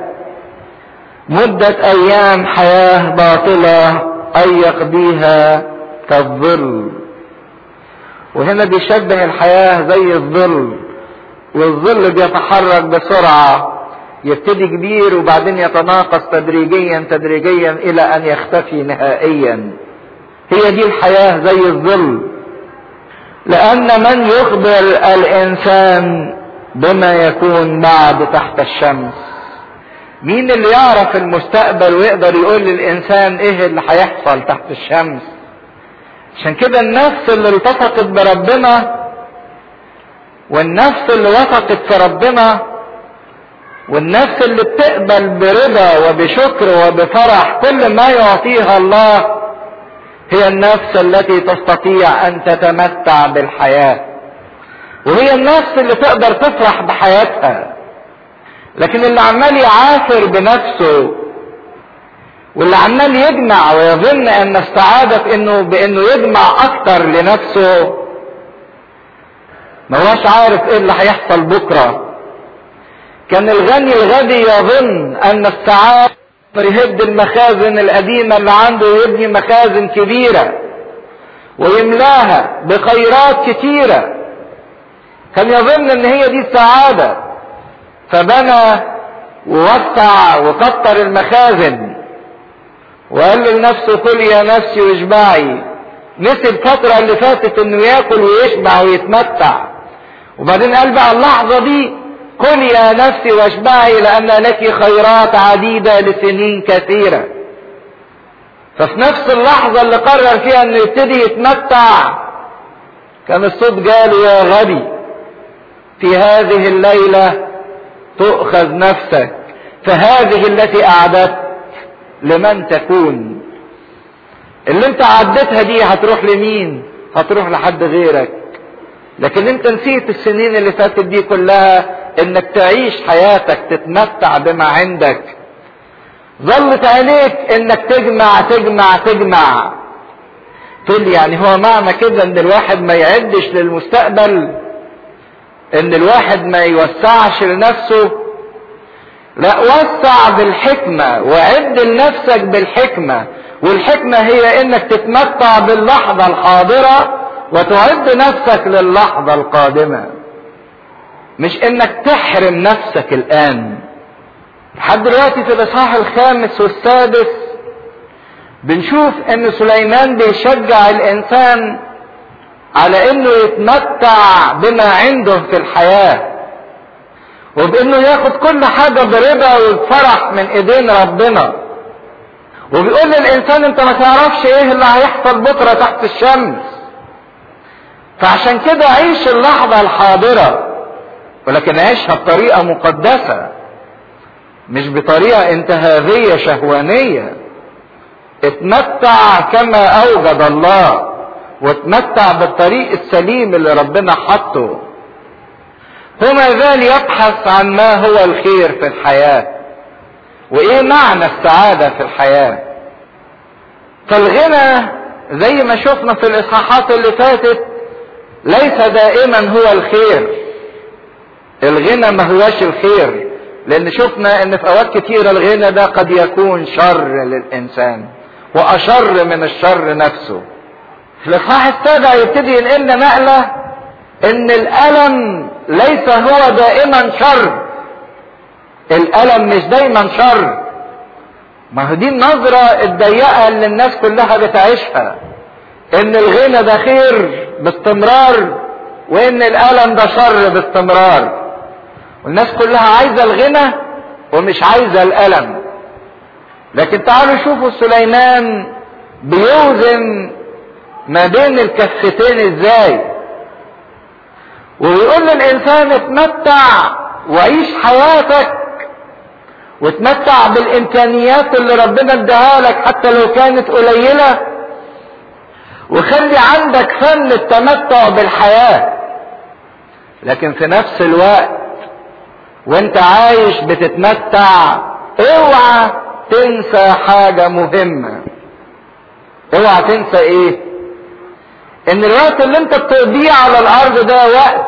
مده ايام حياه باطله ان يقضيها كالظل وهنا بيشبه الحياة زي الظل والظل بيتحرك بسرعة يبتدي كبير وبعدين يتناقص تدريجيا تدريجيا الى ان يختفي نهائيا هي دي الحياة زي الظل لان من يخبر الانسان بما يكون بعد تحت الشمس مين اللي يعرف المستقبل ويقدر يقول للانسان ايه اللي هيحصل تحت الشمس عشان كده النفس اللي التصقت بربنا والنفس اللي وثقت في ربنا والنفس اللي بتقبل برضا وبشكر وبفرح كل ما يعطيها الله هي النفس التي تستطيع ان تتمتع بالحياه وهي النفس اللي تقدر تفرح بحياتها لكن اللي عمال يعافر بنفسه واللي عمال يجمع ويظن ان السعادة في انه بانه يجمع اكتر لنفسه ما هوش عارف ايه اللي هيحصل بكرة كان الغني الغبي يظن ان السعادة يهد المخازن القديمة اللي عنده ويبني مخازن كبيرة ويملاها بخيرات كتيرة كان يظن ان هي دي السعادة فبنى ووسع وكتر المخازن وقال لنفسه كل يا نفسي واشبعي نسي الفترة اللي فاتت انه ياكل ويشبع ويتمتع وبعدين قال بقى اللحظة دي كل يا نفسي واشبعي لان لك خيرات عديدة لسنين كثيرة ففي نفس اللحظة اللي قرر فيها انه يبتدي يتمتع كان الصوت جاله يا غبي في هذه الليلة تؤخذ نفسك فهذه التي أعددت لمن تكون اللي انت عدتها دي هتروح لمين هتروح لحد غيرك لكن انت نسيت السنين اللي فاتت دي كلها انك تعيش حياتك تتمتع بما عندك ظلت عليك انك تجمع تجمع تجمع تقول يعني هو معنى كده ان الواحد ما يعدش للمستقبل ان الواحد ما يوسعش لنفسه لا وسع بالحكمة وعد لنفسك بالحكمة والحكمة هي انك تتمتع باللحظة الحاضرة وتعد نفسك للحظة القادمة مش انك تحرم نفسك الان لحد دلوقتي في الاصحاح الخامس والسادس بنشوف ان سليمان بيشجع الانسان على انه يتمتع بما عنده في الحياة وبانه ياخد كل حاجة برضا وبفرح من ايدين ربنا وبيقول للانسان انت ما تعرفش ايه اللي هيحصل بكرة تحت الشمس فعشان كده عيش اللحظة الحاضرة ولكن عيشها بطريقة مقدسة مش بطريقة انتهازية شهوانية اتمتع كما اوجد الله واتمتع بالطريق السليم اللي ربنا حطه هو ما زال يبحث عن ما هو الخير في الحياة وايه معنى السعادة في الحياة فالغنى زي ما شفنا في الاصحاحات اللي فاتت ليس دائما هو الخير الغنى ما هوش الخير لان شفنا ان في اوقات كتيرة الغنى ده قد يكون شر للانسان واشر من الشر نفسه في الاصحاح السابع يبتدي ينقلنا نقلة ان الالم ليس هو دائما شر الالم مش دايما شر ما هو دي النظرة الضيقة اللي الناس كلها بتعيشها ان الغنى ده خير باستمرار وان الالم ده شر باستمرار والناس كلها عايزة الغنى ومش عايزة الالم لكن تعالوا شوفوا سليمان بيوزن ما بين الكفتين ازاي ويقول للانسان اتمتع وعيش حياتك وتمتع بالامكانيات اللي ربنا اداها لك حتى لو كانت قليله وخلي عندك فن التمتع بالحياه لكن في نفس الوقت وانت عايش بتتمتع اوعى تنسى حاجه مهمه اوعى تنسى ايه ان الوقت اللي انت بتقضيه على الارض ده وقت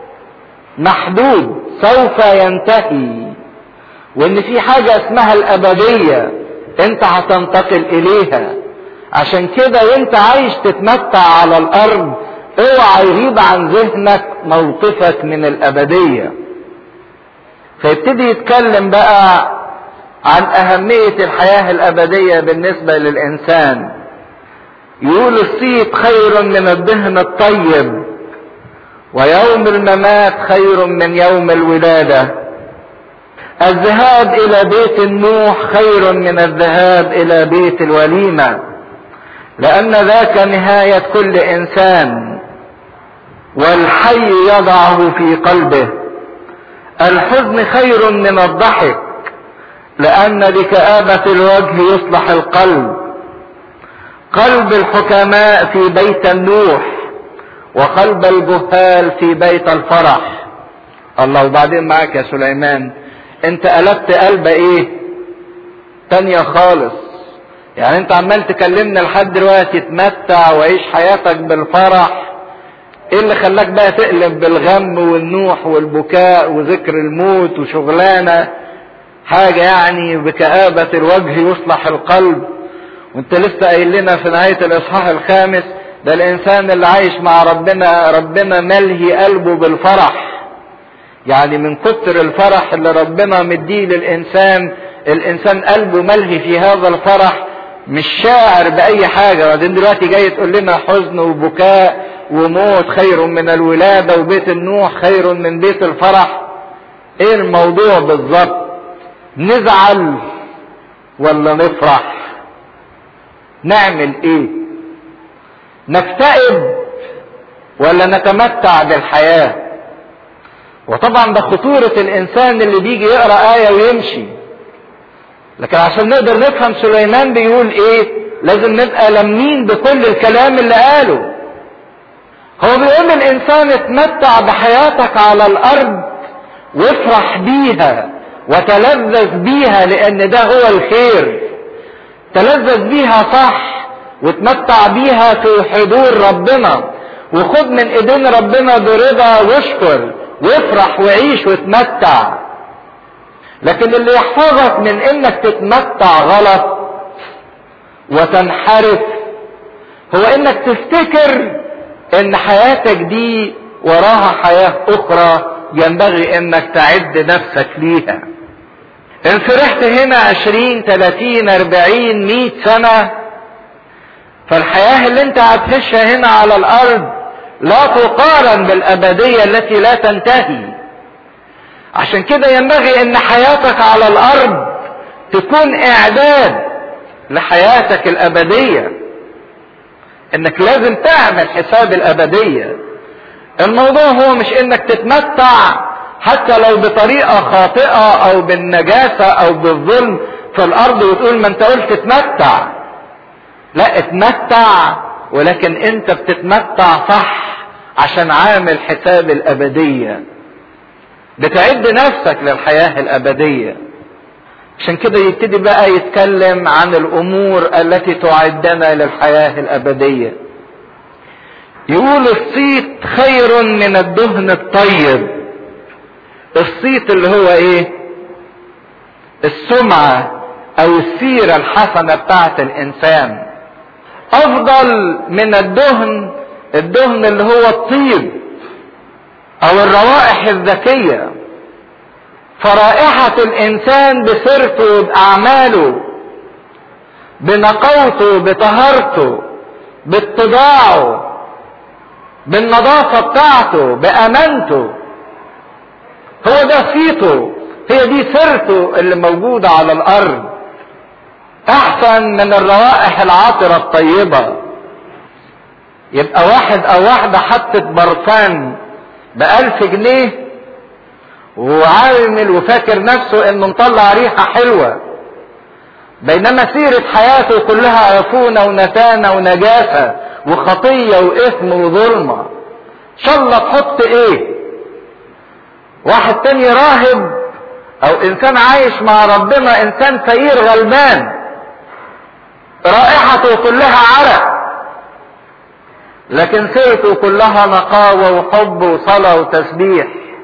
محدود سوف ينتهي وان في حاجة اسمها الابدية انت هتنتقل اليها عشان كده وانت عايش تتمتع على الارض اوعى يغيب عن ذهنك موقفك من الابدية فيبتدي يتكلم بقى عن اهمية الحياة الابدية بالنسبة للانسان يقول الصيت خير من الدهن الطيب ويوم الممات خير من يوم الولادة الذهاب الى بيت النوح خير من الذهاب الى بيت الوليمة لان ذاك نهاية كل انسان والحي يضعه في قلبه الحزن خير من الضحك لان بكآبة الوجه يصلح القلب قلب الحكماء في بيت النوح وقلب الجهال في بيت الفرح الله وبعدين معاك يا سليمان انت قلبت قلب ايه تانية خالص يعني انت عمال تكلمنا لحد دلوقتي تمتع وعيش حياتك بالفرح ايه اللي خلاك بقى تقلب بالغم والنوح والبكاء وذكر الموت وشغلانة حاجة يعني بكآبة الوجه يصلح القلب وانت لسه قايل لنا في نهاية الاصحاح الخامس ده الانسان اللي عايش مع ربنا ربنا ملهي قلبه بالفرح يعني من كتر الفرح اللي ربنا مديه للانسان الانسان قلبه ملهي في هذا الفرح مش شاعر باي حاجه وبعدين دلوقتي جاي تقول لنا حزن وبكاء وموت خير من الولاده وبيت النوح خير من بيت الفرح ايه الموضوع بالظبط نزعل ولا نفرح نعمل ايه نكتئب ولا نتمتع بالحياه وطبعا ده خطورة الإنسان اللي بيجي يقرأ آية ويمشي لكن عشان نقدر نفهم سليمان بيقول إيه لازم نبقى لمين بكل الكلام اللي قاله هو بيقول للإنسان اتمتع بحياتك على الأرض وافرح بيها وتلذذ بيها لأن ده هو الخير تلذذ بيها صح وتمتع بيها في حضور ربنا وخد من ايدين ربنا برضا واشكر وافرح وعيش وتمتع لكن اللي يحفظك من انك تتمتع غلط وتنحرف هو انك تفتكر ان حياتك دي وراها حياة اخرى ينبغي انك تعد نفسك ليها ان فرحت هنا عشرين تلاتين اربعين مئة سنة فالحياة اللي انت هتعيشها هنا على الارض لا تقارن بالابدية التي لا تنتهي عشان كده ينبغي ان حياتك على الارض تكون اعداد لحياتك الابدية انك لازم تعمل حساب الابدية الموضوع هو مش انك تتمتع حتى لو بطريقة خاطئة او بالنجاسة او بالظلم في الارض وتقول ما انت قلت تتمتع لا اتمتع ولكن انت بتتمتع صح عشان عامل حساب الابدية بتعد نفسك للحياة الابدية عشان كده يبتدي بقى يتكلم عن الامور التي تعدنا للحياة الابدية يقول الصيت خير من الدهن الطيب الصيت اللي هو ايه السمعة او السيرة الحسنة بتاعت الانسان افضل من الدهن الدهن اللي هو الطيب او الروائح الذكية فرائحة الانسان بسيرته باعماله بنقاوته بطهارته باتباعه بالنظافة بتاعته بامانته هو ده صيته هي دي سيرته اللي موجودة على الارض احسن من الروائح العاطرة الطيبة يبقى واحد او واحدة حطت برفان بألف جنيه وعامل وفاكر نفسه انه مطلع ريحة حلوة بينما سيرة حياته كلها عفونة ونتانة ونجاسة وخطية واثم وظلمة شاء الله تحط ايه واحد تاني راهب او انسان عايش مع ربنا انسان فقير غلبان رائحته كلها عرق لكن سيرته كلها نقاوة وحب وصلاة وتسبيح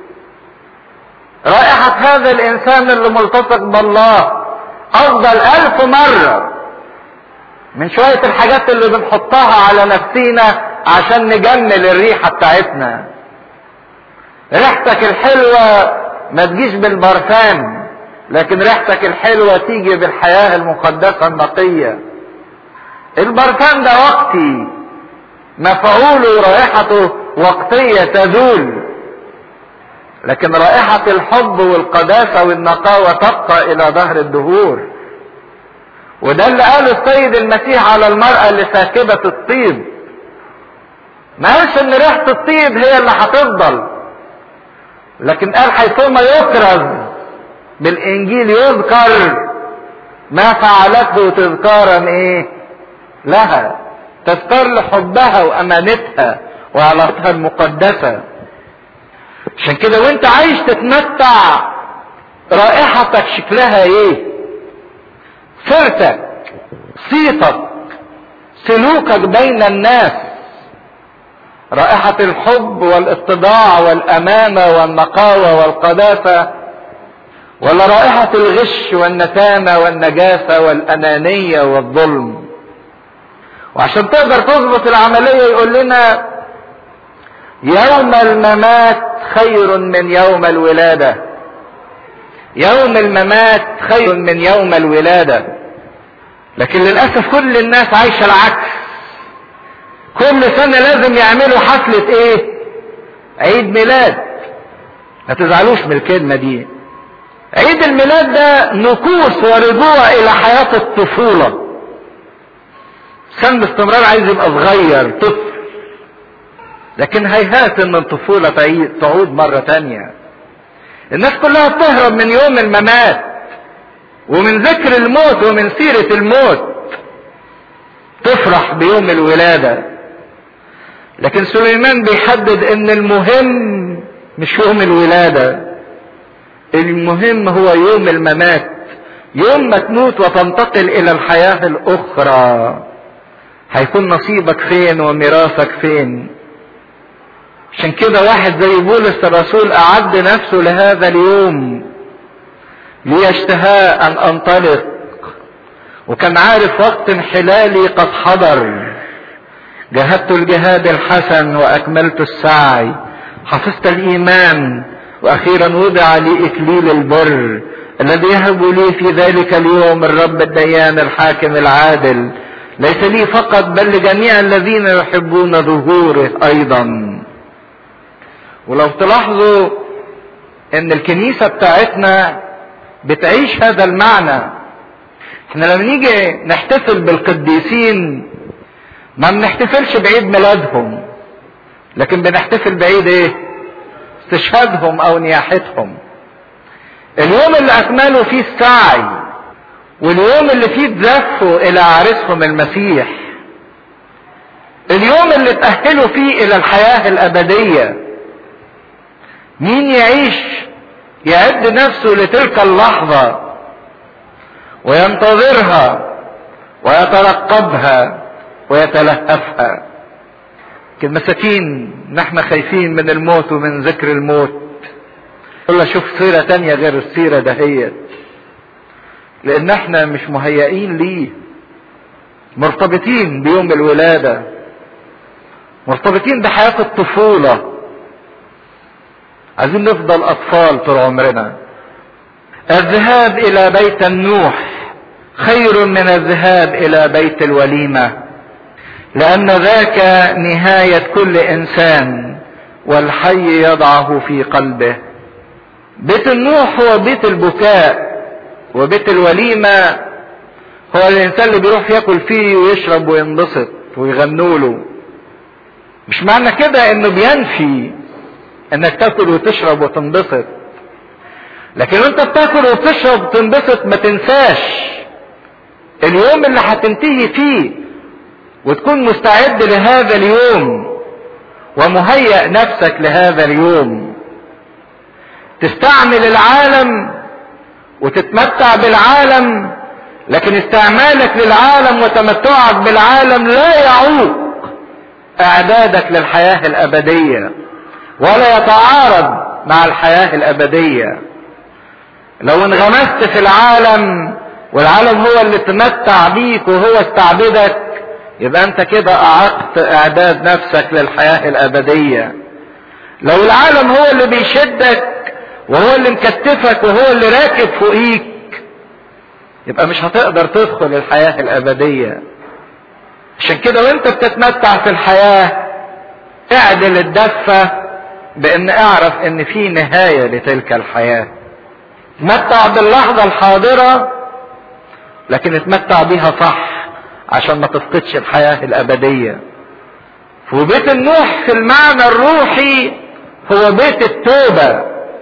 رائحة هذا الإنسان اللي ملتصق بالله أفضل ألف مرة من شوية الحاجات اللي بنحطها على نفسينا عشان نجمل الريحة بتاعتنا ريحتك الحلوة ما تجيش بالبرفان لكن ريحتك الحلوة تيجي بالحياة المقدسة النقية البرفان ده وقتي مفعوله رائحته وقتية تزول لكن رائحة الحب والقداسة والنقاوة تبقى إلى ظهر الدهور وده اللي قاله السيد المسيح على المرأة اللي ساكبة الطيب ما قالش ان ريحة الطيب هي اللي هتفضل لكن قال حيثما يكرز بالانجيل يذكر ما فعلته تذكارا ايه لها تذكر لحبها وامانتها وعلاقتها المقدسة عشان كده وانت عايش تتمتع رائحتك شكلها ايه سيرتك صيتك سلوكك بين الناس رائحة الحب والاتضاع والأمانة والنقاوة والقداسة ولا رائحة الغش والنتامة والنجاسة والأنانية والظلم وعشان تقدر تظبط العملية يقول لنا يوم الممات خير من يوم الولادة يوم الممات خير من يوم الولادة لكن للأسف كل الناس عايشة العكس كل سنة لازم يعملوا حفلة ايه عيد ميلاد ما تزعلوش من الكلمة دي عيد الميلاد ده نكوص ورجوع الى حياة الطفولة كان باستمرار عايز يبقى صغير طفل لكن هيهات ان الطفولة تعود مرة تانية الناس كلها بتهرب من يوم الممات ومن ذكر الموت ومن سيرة الموت تفرح بيوم الولادة لكن سليمان بيحدد ان المهم مش يوم الولادة المهم هو يوم الممات يوم ما تموت وتنتقل الى الحياة الاخرى هيكون نصيبك فين وميراثك فين عشان كده واحد زي بولس الرسول اعد نفسه لهذا اليوم ليشتهى ان انطلق وكان عارف وقت انحلالي قد حضر جاهدت الجهاد الحسن واكملت السعي حفظت الايمان واخيرا وضع لي اكليل البر الذي يهب لي في ذلك اليوم الرب الديان الحاكم العادل ليس لي فقط بل لجميع الذين يحبون ظهوره ايضا ولو تلاحظوا ان الكنيسة بتاعتنا بتعيش هذا المعنى احنا لما نيجي نحتفل بالقديسين ما بنحتفلش بعيد ميلادهم لكن بنحتفل بعيد ايه استشهادهم او نياحتهم اليوم اللي اكملوا فيه السعي واليوم اللي فيه اتزفوا الى عريسهم المسيح اليوم اللي تأهلوا فيه الى الحياة الابدية مين يعيش يعد نفسه لتلك اللحظة وينتظرها ويترقبها ويتلهفها كالمساكين نحن خايفين من الموت ومن ذكر الموت قل شوف سيرة تانية غير السيرة دهيت لان احنا مش مهيئين ليه مرتبطين بيوم الولادة مرتبطين بحياة الطفولة عايزين نفضل اطفال طول عمرنا الذهاب الى بيت النوح خير من الذهاب الى بيت الوليمه لان ذاك نهايه كل انسان والحي يضعه في قلبه بيت النوح هو بيت البكاء وبيت الوليمه هو الانسان اللي بيروح ياكل فيه ويشرب وينبسط ويغنوا له مش معنى كده انه بينفي انك تاكل وتشرب وتنبسط لكن وانت بتاكل وتشرب وتنبسط ما تنساش اليوم اللي هتنتهي فيه وتكون مستعد لهذا اليوم ومهيئ نفسك لهذا اليوم تستعمل العالم وتتمتع بالعالم لكن استعمالك للعالم وتمتعك بالعالم لا يعوق اعدادك للحياه الابديه ولا يتعارض مع الحياه الابديه لو انغمست في العالم والعالم هو اللي تمتع بيك وهو استعبدك يبقى انت كده اعقت اعداد نفسك للحياة الابدية لو العالم هو اللي بيشدك وهو اللي مكتفك وهو اللي راكب فوقيك يبقى مش هتقدر تدخل الحياة الابدية عشان كده وانت بتتمتع في الحياة اعدل الدفة بان اعرف ان في نهاية لتلك الحياة تمتع باللحظة الحاضرة لكن اتمتع بيها صح عشان ما تفقدش الحياة الأبدية وبيت النوح في المعنى الروحي هو بيت التوبة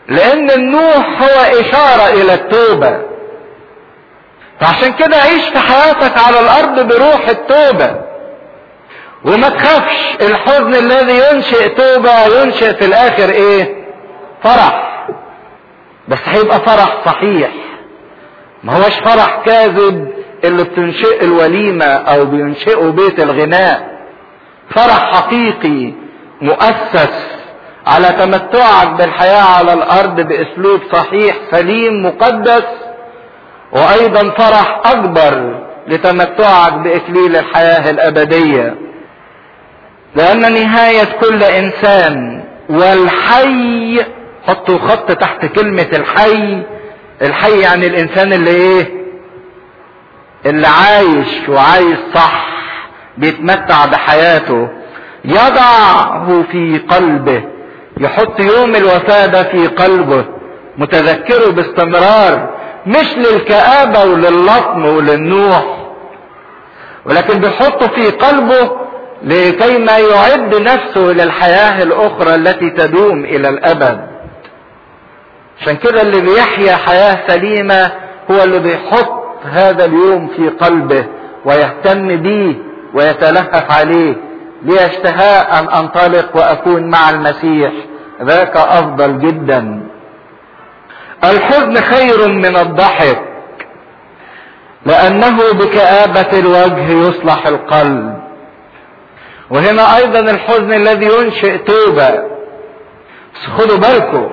لان النوح هو اشارة الى التوبة فعشان كده عيش في حياتك على الارض بروح التوبة وما تخافش الحزن الذي ينشئ توبة ينشئ في الاخر ايه فرح بس هيبقى فرح صحيح ما هوش فرح كاذب اللي بتنشئ الوليمة او بينشئه بيت الغناء فرح حقيقي مؤسس على تمتعك بالحياة على الارض باسلوب صحيح سليم مقدس وايضا فرح اكبر لتمتعك باكليل الحياة الابدية لان نهاية كل انسان والحي حطوا خط تحت كلمة الحي الحي يعني الانسان اللي ايه اللي عايش وعايش صح بيتمتع بحياته يضعه في قلبه يحط يوم الوفاة ده في قلبه متذكره باستمرار مش للكآبة ولللطم وللنوح ولكن بيحطه في قلبه لكي ما يعد نفسه للحياة الأخرى التي تدوم إلى الأبد عشان كده اللي بيحيا حياة سليمة هو اللي بيحط هذا اليوم في قلبه ويهتم به ويتلهف عليه لي اشتهاء ان انطلق واكون مع المسيح ذاك افضل جدا الحزن خير من الضحك لانه بكآبة الوجه يصلح القلب وهنا ايضا الحزن الذي ينشئ توبة بس خدوا بالكم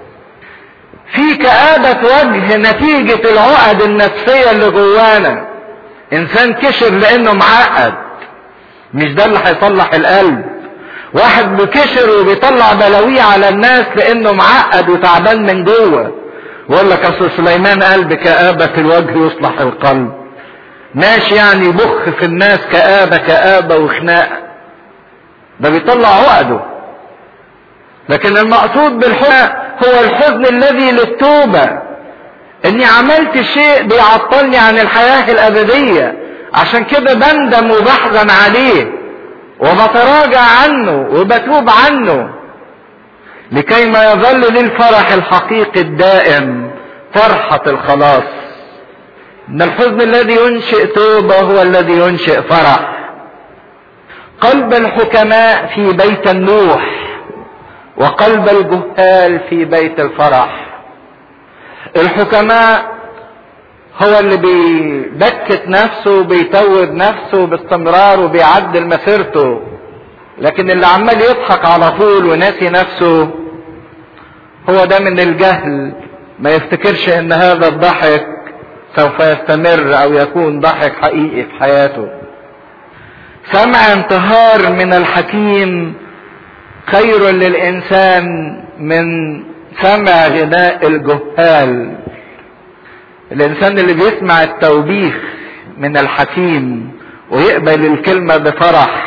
في كآبة وجه نتيجة العقد النفسية اللي جوانا انسان كشر لانه معقد مش ده اللي هيصلح القلب واحد بكشر وبيطلع بلاويه على الناس لانه معقد وتعبان من جوه ويقول لك اصل سليمان قال بكآبة الوجه يصلح القلب ماشي يعني يبخ في الناس كآبة كآبة وخناقة ده بيطلع عقده لكن المقصود بالحزن هو الحزن الذي للتوبة اني عملت شيء بيعطلني عن الحياة الابدية عشان كده بندم وبحزن عليه وبتراجع عنه وبتوب عنه لكي ما يظل لي الفرح الحقيقي الدائم فرحة الخلاص ان الحزن الذي ينشئ توبة هو الذي ينشئ فرح قلب الحكماء في بيت النوح وقلب الجهال في بيت الفرح الحكماء هو اللي بيبكت نفسه وبيتوب نفسه باستمرار وبيعدل مسيرته لكن اللي عمال يضحك على طول وناسي نفسه هو ده من الجهل ما يفتكرش ان هذا الضحك سوف يستمر او يكون ضحك حقيقي في حياته سمع انتهار من الحكيم خير للانسان من سمع غناء الجهال الانسان اللي بيسمع التوبيخ من الحكيم ويقبل الكلمة بفرح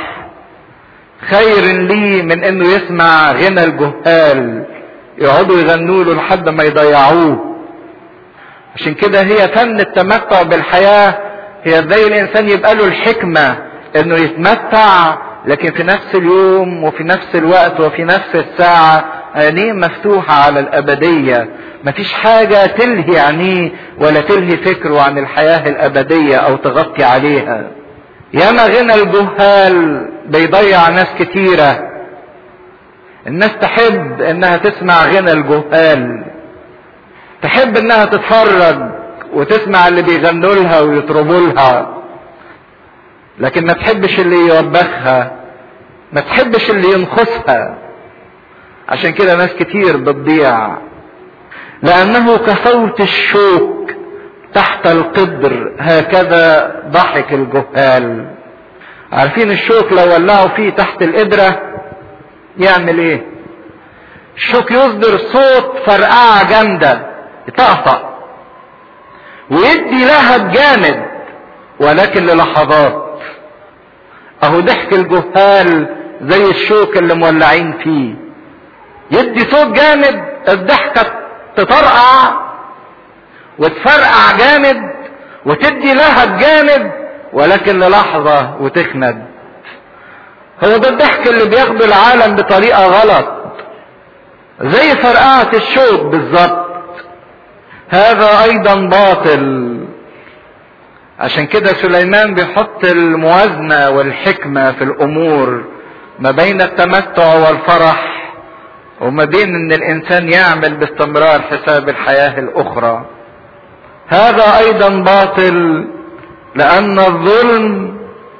خير ليه من انه يسمع غنى الجهال يقعدوا يغنوا له لحد ما يضيعوه عشان كده هي فن التمتع بالحياة هي ازاي الانسان يبقى له الحكمة انه يتمتع لكن في نفس اليوم وفي نفس الوقت وفي نفس الساعة عينيه مفتوحة على الأبدية مفيش حاجة تلهي عينيه ولا تلهي فكره عن الحياة الأبدية أو تغطي عليها ياما غنى الجهال بيضيع ناس كتيرة الناس تحب انها تسمع غنى الجهال تحب انها تتفرج وتسمع اللي بيغنوا لها ويطربوا لها لكن ما تحبش اللي يوبخها ما تحبش اللي ينخسها عشان كده ناس كتير بتضيع لانه كصوت الشوك تحت القدر هكذا ضحك الجهال عارفين الشوك لو ولعوا فيه تحت القدرة يعمل ايه الشوك يصدر صوت فرقعة جامدة يطقطق ويدي لهب جامد ولكن للحظات اهو ضحك الجهال زي الشوك اللي مولعين فيه يدي صوت جامد الضحكة تطرقع وتفرقع جامد وتدي لهب جامد ولكن للحظة وتخمد هو ده الضحك اللي بياخده العالم بطريقة غلط زي فرقعة الشوك بالظبط هذا ايضا باطل عشان كده سليمان بيحط الموازنة والحكمة في الامور ما بين التمتع والفرح وما بين ان الانسان يعمل باستمرار حساب الحياة الاخرى هذا ايضا باطل لان الظلم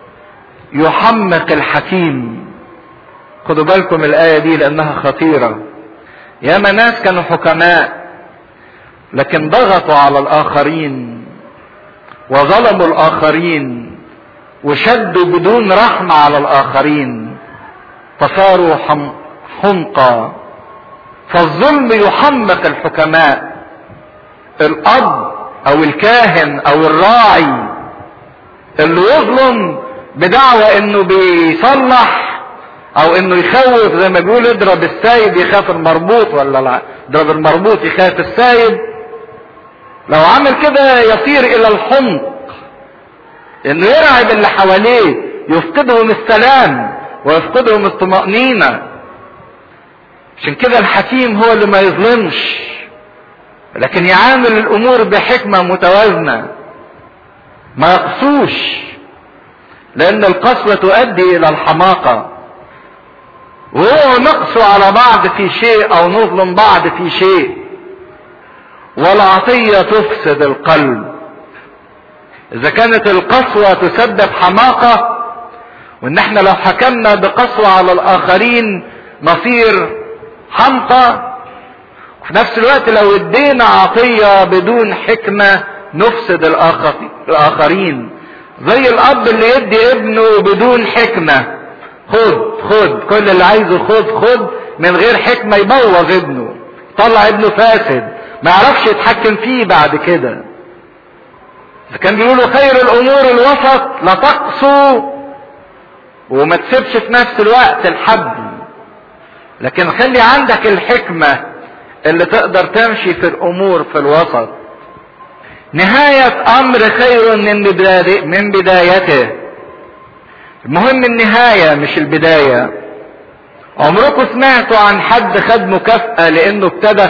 يحمق الحكيم خدوا بالكم الايه دي لانها خطيره ياما ناس كانوا حكماء لكن ضغطوا على الاخرين وظلموا الاخرين وشدوا بدون رحمه على الاخرين فصاروا حمقى فالظلم يحمق الحكماء الاب او الكاهن او الراعي اللي يظلم بدعوى انه بيصلح او انه يخوف زي ما بيقول اضرب السايب يخاف المربوط ولا اضرب المربوط يخاف السايب لو عمل كده يصير الى الحمق انه يرعب اللي حواليه يفقدهم السلام ويفقدهم الطمأنينة عشان كده الحكيم هو اللي ما يظلمش لكن يعامل الامور بحكمة متوازنة ما يقصوش لان القسوة تؤدي الى الحماقة وهو نقص على بعض في شيء او نظلم بعض في شيء والعطية تفسد القلب اذا كانت القسوة تسبب حماقة وان احنا لو حكمنا بقسوة على الاخرين نصير حمقى وفي نفس الوقت لو ادينا عطية بدون حكمة نفسد الاخرين زي الاب اللي يدي ابنه بدون حكمة خد خد كل اللي عايزه خد خد من غير حكمة يبوظ ابنه طلع ابنه فاسد ما يعرفش يتحكم فيه بعد كده كان بيقولوا خير الامور الوسط لا تقسو وما تسيبش في نفس الوقت الحبل لكن خلي عندك الحكمة اللي تقدر تمشي في الامور في الوسط نهاية امر خير من من بدايته المهم النهاية مش البداية عمركم سمعتوا عن حد خد مكافأة لانه ابتدى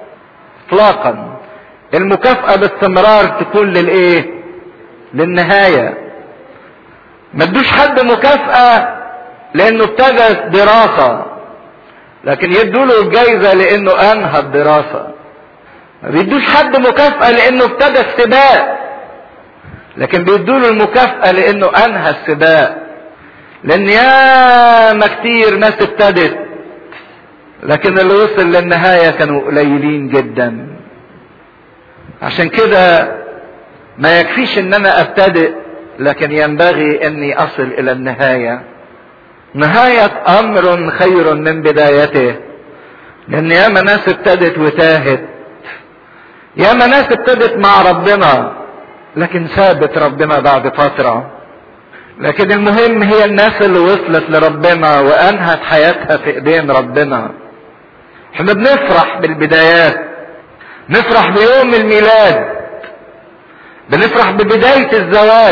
اطلاقا المكافأة باستمرار تكون للايه للنهاية ما ادوش حد مكافأة لانه ابتدى دراسة لكن يدوا له الجايزة لانه انهى الدراسة ما بيدوش حد مكافأة لانه ابتدى السباق لكن بيدوا له المكافأة لانه انهى السباق لان ياما كتير ناس ابتدت لكن اللي وصل للنهاية كانوا قليلين جدا عشان كده ما يكفيش ان انا ابتدئ لكن ينبغي اني اصل الى النهاية نهاية امر خير من بدايته لان ياما ناس ابتدت وتاهت ياما ناس ابتدت مع ربنا لكن سابت ربنا بعد فترة لكن المهم هي الناس اللي وصلت لربنا وانهت حياتها في ايدين ربنا احنا بنفرح بالبدايات نفرح بيوم الميلاد بنفرح ببداية الزواج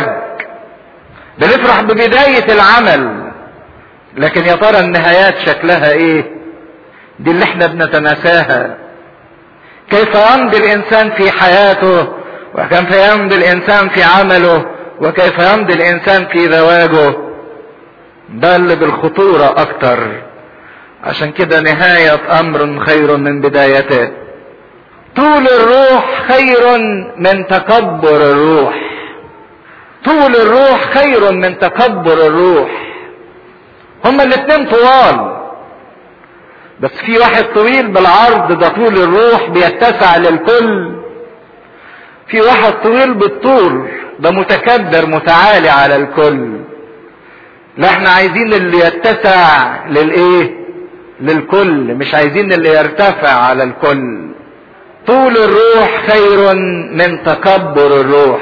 بنفرح ببداية العمل لكن يا ترى النهايات شكلها ايه دي اللي احنا بنتناساها كيف يمضي الانسان في حياته وكيف يمضي الانسان في عمله وكيف يمضي الانسان في زواجه ده اللي بالخطورة اكتر عشان كده نهاية امر خير من بدايته طول الروح خير من تكبر الروح طول الروح خير من تكبر الروح هما الاتنين طوال بس في واحد طويل بالعرض ده طول الروح بيتسع للكل في واحد طويل بالطول ده متكبر متعالي على الكل لا احنا عايزين اللي يتسع للايه للكل مش عايزين اللي يرتفع على الكل طول الروح خير من تكبر الروح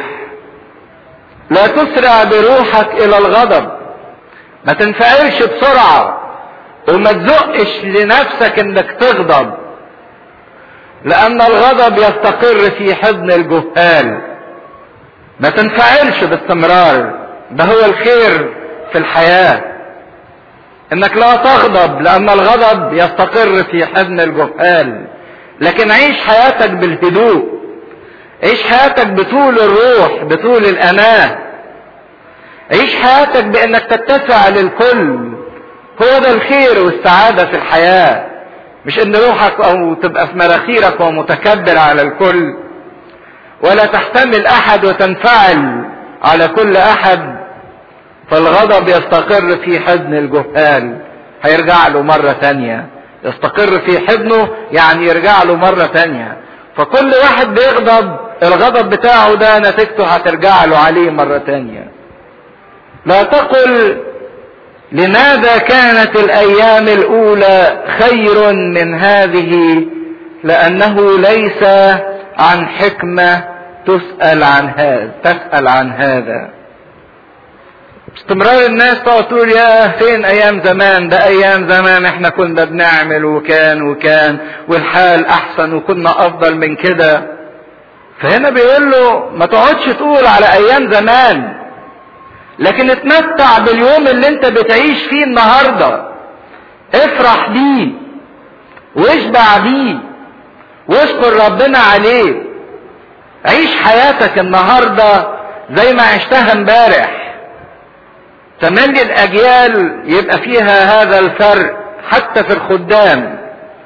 لا تسرع بروحك الى الغضب ما تنفعلش بسرعة وما تزقش لنفسك انك تغضب لان الغضب يستقر في حضن الجهال ما تنفعلش باستمرار ده هو الخير في الحياة انك لا تغضب لان الغضب يستقر في حضن الجهال لكن عيش حياتك بالهدوء عيش حياتك بطول الروح بطول الاناه عيش حياتك بانك تتسع للكل هو ده الخير والسعاده في الحياه مش ان روحك او تبقى في مراخيرك ومتكبر على الكل ولا تحتمل احد وتنفعل على كل احد فالغضب يستقر في حضن الجهال هيرجع له مرة تانية يستقر في حضنه يعني يرجع له مرة تانية فكل واحد بيغضب الغضب بتاعه ده نتيجته هترجع له عليه مرة تانية لا تقل لماذا كانت الايام الاولى خير من هذه لانه ليس عن حكمة تسأل عن هذا تسأل عن هذا استمرار الناس تقعد تقول يا فين ايام زمان ده ايام زمان احنا كنا بنعمل وكان وكان والحال احسن وكنا افضل من كده فهنا بيقول له ما تقعدش تقول على ايام زمان لكن اتمتع باليوم اللي انت بتعيش فيه النهارده افرح بيه واشبع بيه واشكر ربنا عليه عيش حياتك النهارده زي ما عشتها امبارح تملي الاجيال يبقى فيها هذا الفرق حتى في الخدام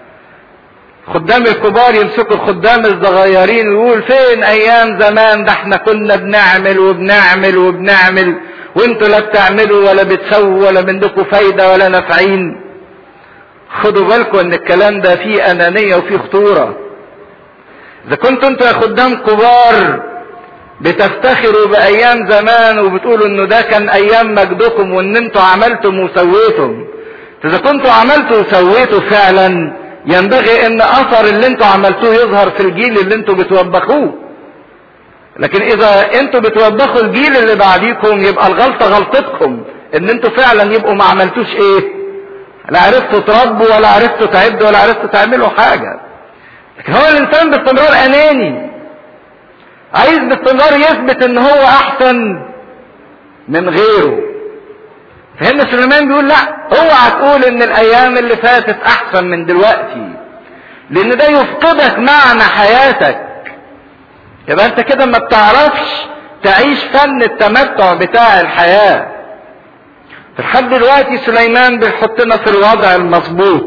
خدام الكبار يمسكوا الخدام الصغيرين ويقول فين ايام زمان ده احنا كنا بنعمل وبنعمل وبنعمل وانتوا لا بتعملوا ولا بتسووا ولا منكم فايده ولا نافعين خدوا بالكم ان الكلام ده فيه انانيه وفيه خطوره اذا كنتوا انتوا يا خدام كبار بتفتخروا بايام زمان وبتقولوا انه ده كان ايام مجدكم وان انتوا عملتم وسويتم اذا كنتوا عملتوا وسويتوا فعلا ينبغي ان اثر اللي انتوا عملتوه يظهر في الجيل اللي انتوا بتوبخوه لكن اذا انتوا بتوبخوا الجيل اللي بعديكم يبقى الغلطه غلطتكم ان انتوا فعلا يبقوا ما عملتوش ايه لا عرفتوا تربوا ولا عرفتوا تعدوا ولا عرفتوا تعملوا حاجه لكن هو الانسان باستمرار اناني عايز باستمرار يثبت ان هو احسن من غيره فهنا سليمان بيقول لا اوعى تقول ان الايام اللي فاتت احسن من دلوقتي لان ده يفقدك معنى حياتك يبقى انت كده ما بتعرفش تعيش فن التمتع بتاع الحياة لحد دلوقتي سليمان بيحطنا في الوضع المظبوط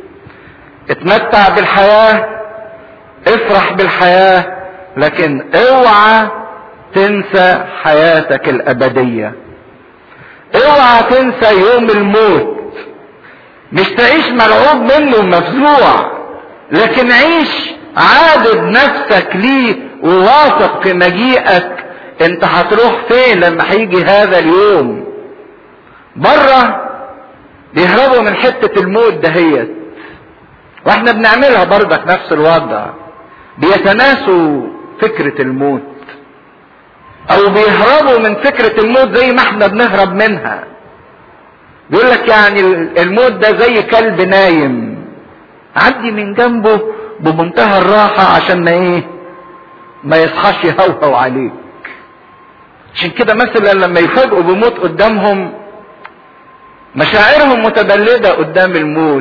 اتمتع بالحياة افرح بالحياه لكن اوعى تنسى حياتك الابدية اوعى تنسى يوم الموت مش تعيش مرعوب منه مفزوع لكن عيش عادد نفسك ليه وواثق في مجيئك انت هتروح فين لما هيجي هذا اليوم بره بيهربوا من حتة الموت دهيت واحنا بنعملها برضك نفس الوضع بيتناسوا فكرة الموت او بيهربوا من فكرة الموت زي ما احنا بنهرب منها بيقول لك يعني الموت ده زي كلب نايم عدي من جنبه بمنتهى الراحة عشان ما ايه ما يصحاش يهوهو عليك عشان كده مثلا لما يفاجئوا بموت قدامهم مشاعرهم متبلدة قدام الموت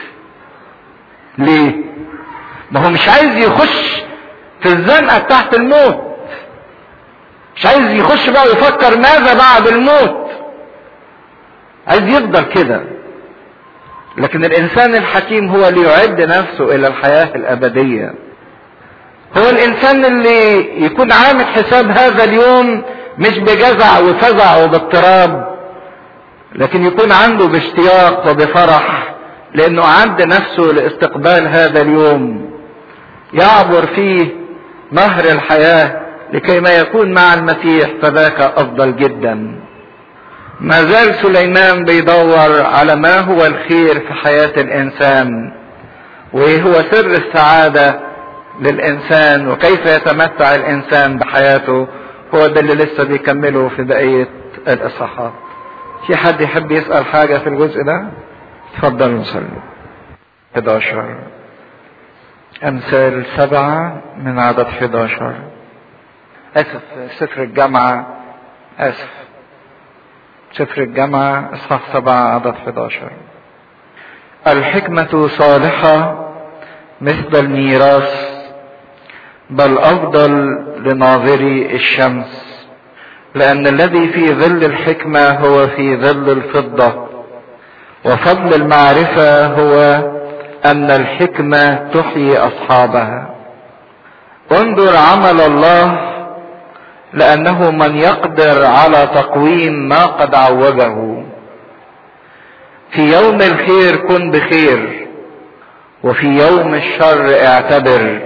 ليه ما هو مش عايز يخش في الزنقة بتاعت الموت مش عايز يخش بقى ويفكر ماذا بعد الموت عايز يفضل كده لكن الانسان الحكيم هو اللي يعد نفسه الى الحياة الابدية هو الانسان اللي يكون عامل حساب هذا اليوم مش بجزع وفزع وباضطراب لكن يكون عنده باشتياق وبفرح لانه عد نفسه لاستقبال هذا اليوم يعبر فيه نهر الحياة لكي ما يكون مع المسيح فذاك افضل جدا ما زال سليمان بيدور على ما هو الخير في حياة الانسان وايه هو سر السعادة للانسان وكيف يتمتع الانسان بحياته هو ده اللي لسه بيكمله في بقية الاصحاحات في حد يحب يسأل حاجة في الجزء ده اتفضل نصلي 11 أمثال سبعة من عدد 11 آسف سفر الجامعة آسف سفر الجامعة إصحاح سبعة عدد 11 الحكمة صالحة مثل الميراث بل افضل لناظري الشمس لان الذي في ظل الحكمة هو في ظل الفضة وفضل المعرفة هو ان الحكمة تحيي اصحابها انظر عمل الله لانه من يقدر على تقويم ما قد عوجه في يوم الخير كن بخير وفي يوم الشر اعتبر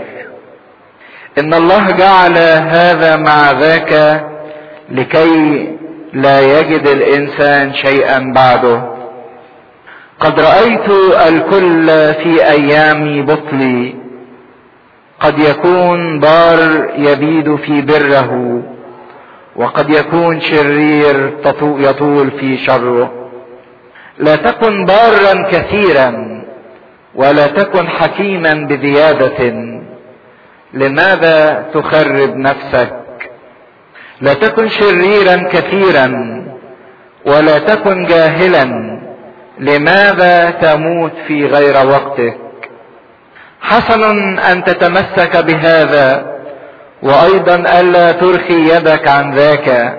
ان الله جعل هذا مع ذاك لكي لا يجد الانسان شيئا بعده قد رايت الكل في ايام بطلي قد يكون بار يبيد في بره وقد يكون شرير يطول في شره لا تكن بارا كثيرا ولا تكن حكيما بزياده لماذا تخرب نفسك لا تكن شريرا كثيرا ولا تكن جاهلا لماذا تموت في غير وقتك حسن ان تتمسك بهذا وايضا الا ترخي يدك عن ذاك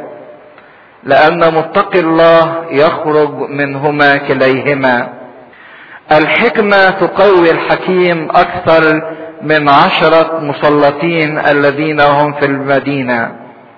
لان متقي الله يخرج منهما كليهما الحكمه تقوي الحكيم اكثر من عشره مسلطين الذين هم في المدينه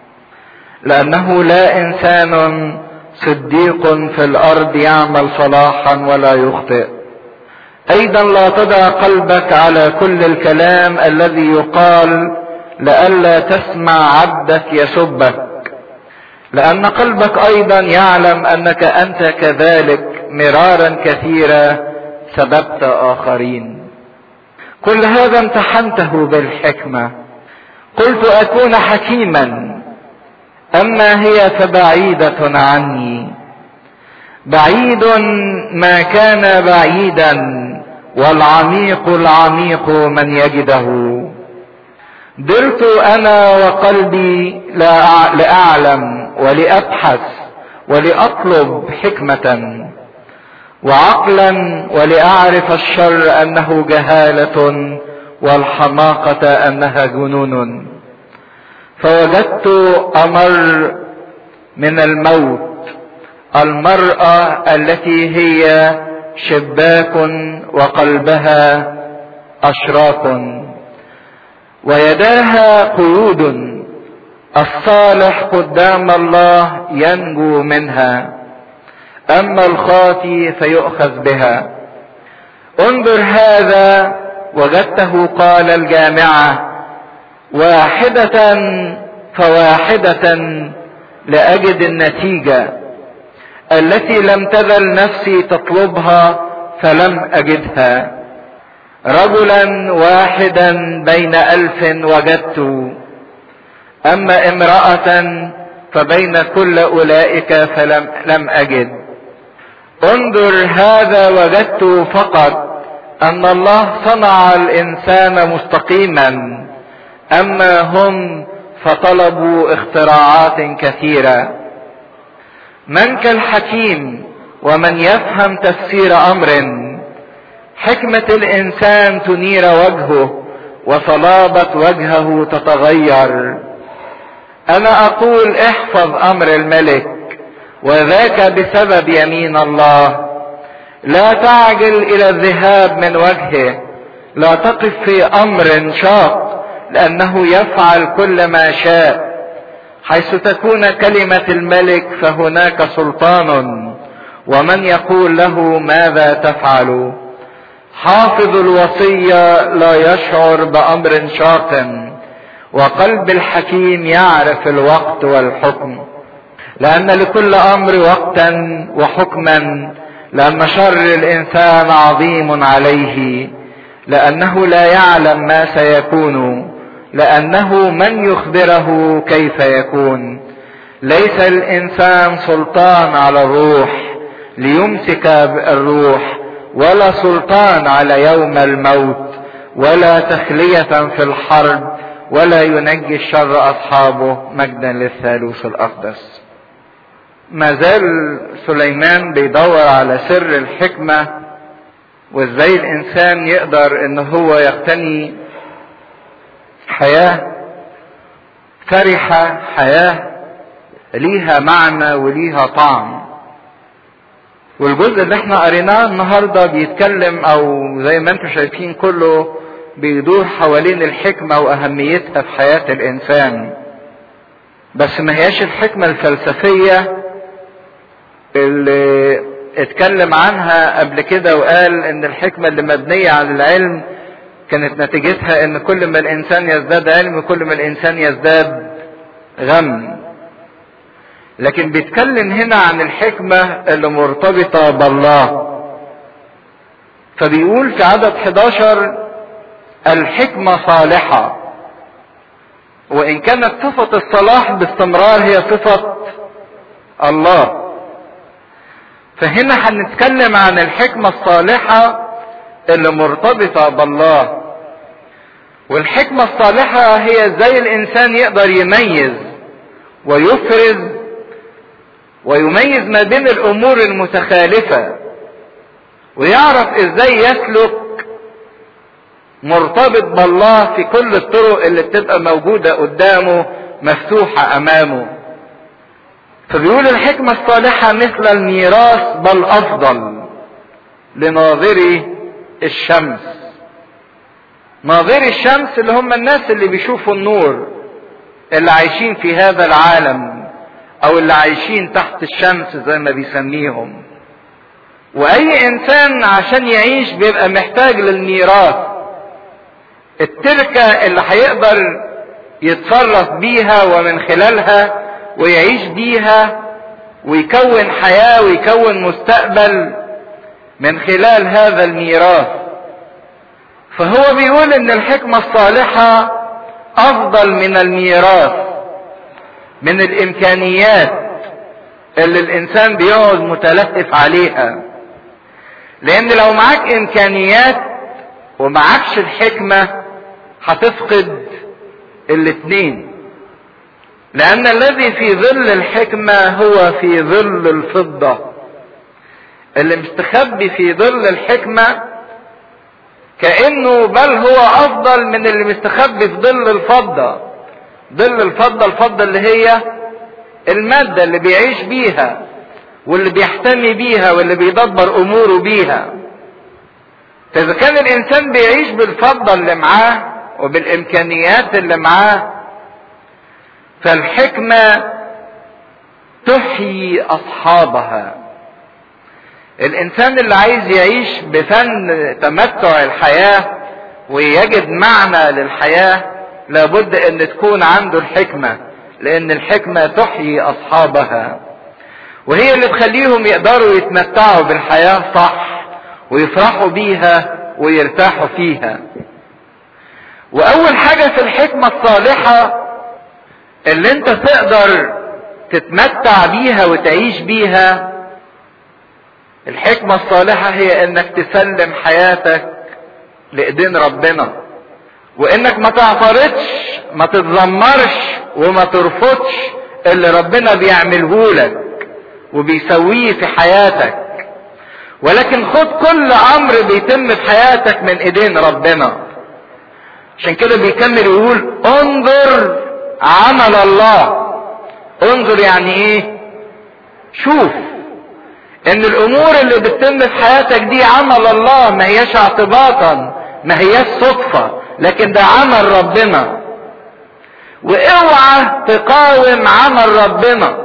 لانه لا انسان صديق في الارض يعمل صلاحا ولا يخطئ ايضا لا تضع قلبك على كل الكلام الذي يقال لئلا تسمع عبدك يسبك لان قلبك ايضا يعلم انك انت كذلك مرارا كثيرا سببت اخرين كل هذا امتحنته بالحكمه قلت اكون حكيما اما هي فبعيده عني بعيد ما كان بعيدا والعميق العميق من يجده درت انا وقلبي لاعلم ولابحث ولاطلب حكمه وعقلا ولاعرف الشر انه جهاله والحماقه انها جنون فوجدت امر من الموت المراه التي هي شباك وقلبها اشراك ويداها قيود الصالح قدام الله ينجو منها اما الخاطي فيؤخذ بها انظر هذا وجدته قال الجامعه واحده فواحده لاجد النتيجه التي لم تزل نفسي تطلبها فلم اجدها رجلا واحدا بين الف وجدت اما امراه فبين كل اولئك فلم لم اجد انظر هذا وجدت فقط ان الله صنع الانسان مستقيما اما هم فطلبوا اختراعات كثيره من كالحكيم ومن يفهم تفسير امر حكمه الانسان تنير وجهه وصلابه وجهه تتغير انا اقول احفظ امر الملك وذاك بسبب يمين الله لا تعجل الى الذهاب من وجهه لا تقف في امر شاق لانه يفعل كل ما شاء حيث تكون كلمه الملك فهناك سلطان ومن يقول له ماذا تفعل حافظ الوصيه لا يشعر بامر شاق وقلب الحكيم يعرف الوقت والحكم لان لكل امر وقتا وحكما لان شر الانسان عظيم عليه لانه لا يعلم ما سيكون لانه من يخبره كيف يكون ليس الانسان سلطان على الروح ليمسك الروح ولا سلطان على يوم الموت ولا تخليه في الحرب ولا ينجي الشر اصحابه مجدا للثالوث الاقدس ما زال سليمان بيدور على سر الحكمه وازاي الانسان يقدر ان هو يقتني حياة فرحة حياة ليها معنى وليها طعم والجزء اللي احنا قريناه النهارده بيتكلم او زي ما انتم شايفين كله بيدور حوالين الحكمة واهميتها في حياة الانسان بس ما هياش الحكمة الفلسفية اللي اتكلم عنها قبل كده وقال ان الحكمة اللي مبنية على العلم كانت نتيجتها ان كل ما الانسان يزداد علم كل ما الانسان يزداد غم لكن بيتكلم هنا عن الحكمة اللي مرتبطة بالله فبيقول في عدد 11 الحكمة صالحة وإن كانت صفة الصلاح باستمرار هي صفة الله فهنا هنتكلم عن الحكمة الصالحة اللي مرتبطة بالله والحكمة الصالحة هي ازاي الإنسان يقدر يميز ويفرز ويميز ما بين الامور المتخالفة ويعرف ازاي يسلك مرتبط بالله في كل الطرق اللي بتبقى موجودة قدامه مفتوحة امامه فبيقول الحكمة الصالحة مثل الميراث بل افضل لناظري الشمس ناظري الشمس اللي هم الناس اللي بيشوفوا النور اللي عايشين في هذا العالم او اللي عايشين تحت الشمس زي ما بيسميهم واي انسان عشان يعيش بيبقى محتاج للميراث التركة اللي هيقدر يتصرف بيها ومن خلالها ويعيش بيها ويكون حياة ويكون مستقبل من خلال هذا الميراث فهو بيقول ان الحكمة الصالحة افضل من الميراث من الامكانيات اللي الانسان بيقعد متلهف عليها لان لو معاك امكانيات ومعكش الحكمة هتفقد الاتنين لان الذي في ظل الحكمة هو في ظل الفضة اللي مستخبي في ظل الحكمة كأنه بل هو افضل من اللي مستخبي في ظل الفضة ظل الفضة الفضة اللي هي المادة اللي بيعيش بيها واللي بيحتمي بيها واللي بيدبر اموره بيها فاذا كان الانسان بيعيش بالفضة اللي معاه وبالامكانيات اللي معاه فالحكمة تحيي اصحابها الانسان اللي عايز يعيش بفن تمتع الحياة ويجد معنى للحياة لابد ان تكون عنده الحكمة لان الحكمة تحيي اصحابها وهي اللي تخليهم يقدروا يتمتعوا بالحياة صح ويفرحوا بيها ويرتاحوا فيها واول حاجة في الحكمة الصالحة اللي انت تقدر تتمتع بيها وتعيش بيها الحكمة الصالحة هي انك تسلم حياتك لايدين ربنا وانك ما تعترضش ما تتذمرش وما ترفضش اللي ربنا بيعمله لك وبيسويه في حياتك ولكن خد كل امر بيتم في حياتك من ايدين ربنا عشان كده بيكمل يقول انظر عمل الله انظر يعني ايه شوف ان الامور اللي بتتم في حياتك دي عمل الله ما هياش اعتباطا ما هياش صدفة لكن ده عمل ربنا واوعى تقاوم عمل ربنا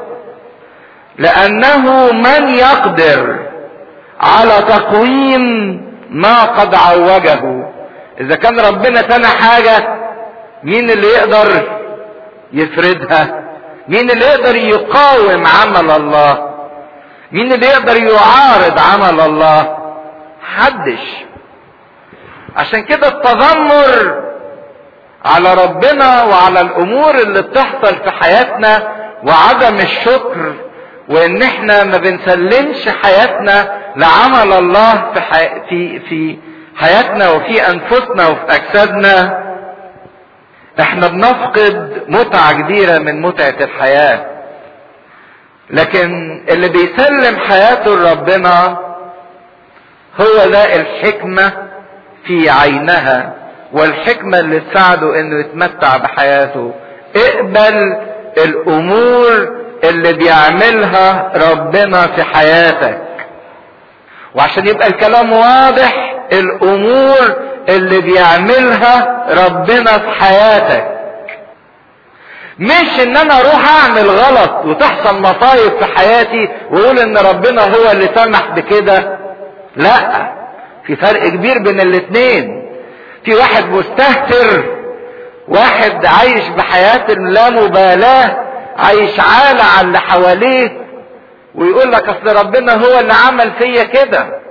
لانه من يقدر على تقويم ما قد عوجه اذا كان ربنا سنى حاجة مين اللي يقدر يفردها مين اللي يقدر يقاوم عمل الله مين اللي يقدر يعارض عمل الله حدش عشان كده التذمر على ربنا وعلى الامور اللي بتحصل في حياتنا وعدم الشكر وان احنا ما بنسلمش حياتنا لعمل الله في حي... في في حياتنا وفي انفسنا وفي اجسادنا احنا بنفقد متعة كبيرة من متعة الحياة لكن اللي بيسلم حياته لربنا هو ده الحكمة في عينها والحكمة اللي تساعده انه يتمتع بحياته اقبل الامور اللي بيعملها ربنا في حياتك وعشان يبقى الكلام واضح الامور اللي بيعملها ربنا في حياتك مش ان انا اروح اعمل غلط وتحصل مصايب في حياتي واقول ان ربنا هو اللي سمح بكده لا في فرق كبير بين الاتنين في واحد مستهتر واحد عايش بحياة اللامبالاة عايش عالة على اللي حواليه ويقول لك اصل ربنا هو اللي عمل فيا كده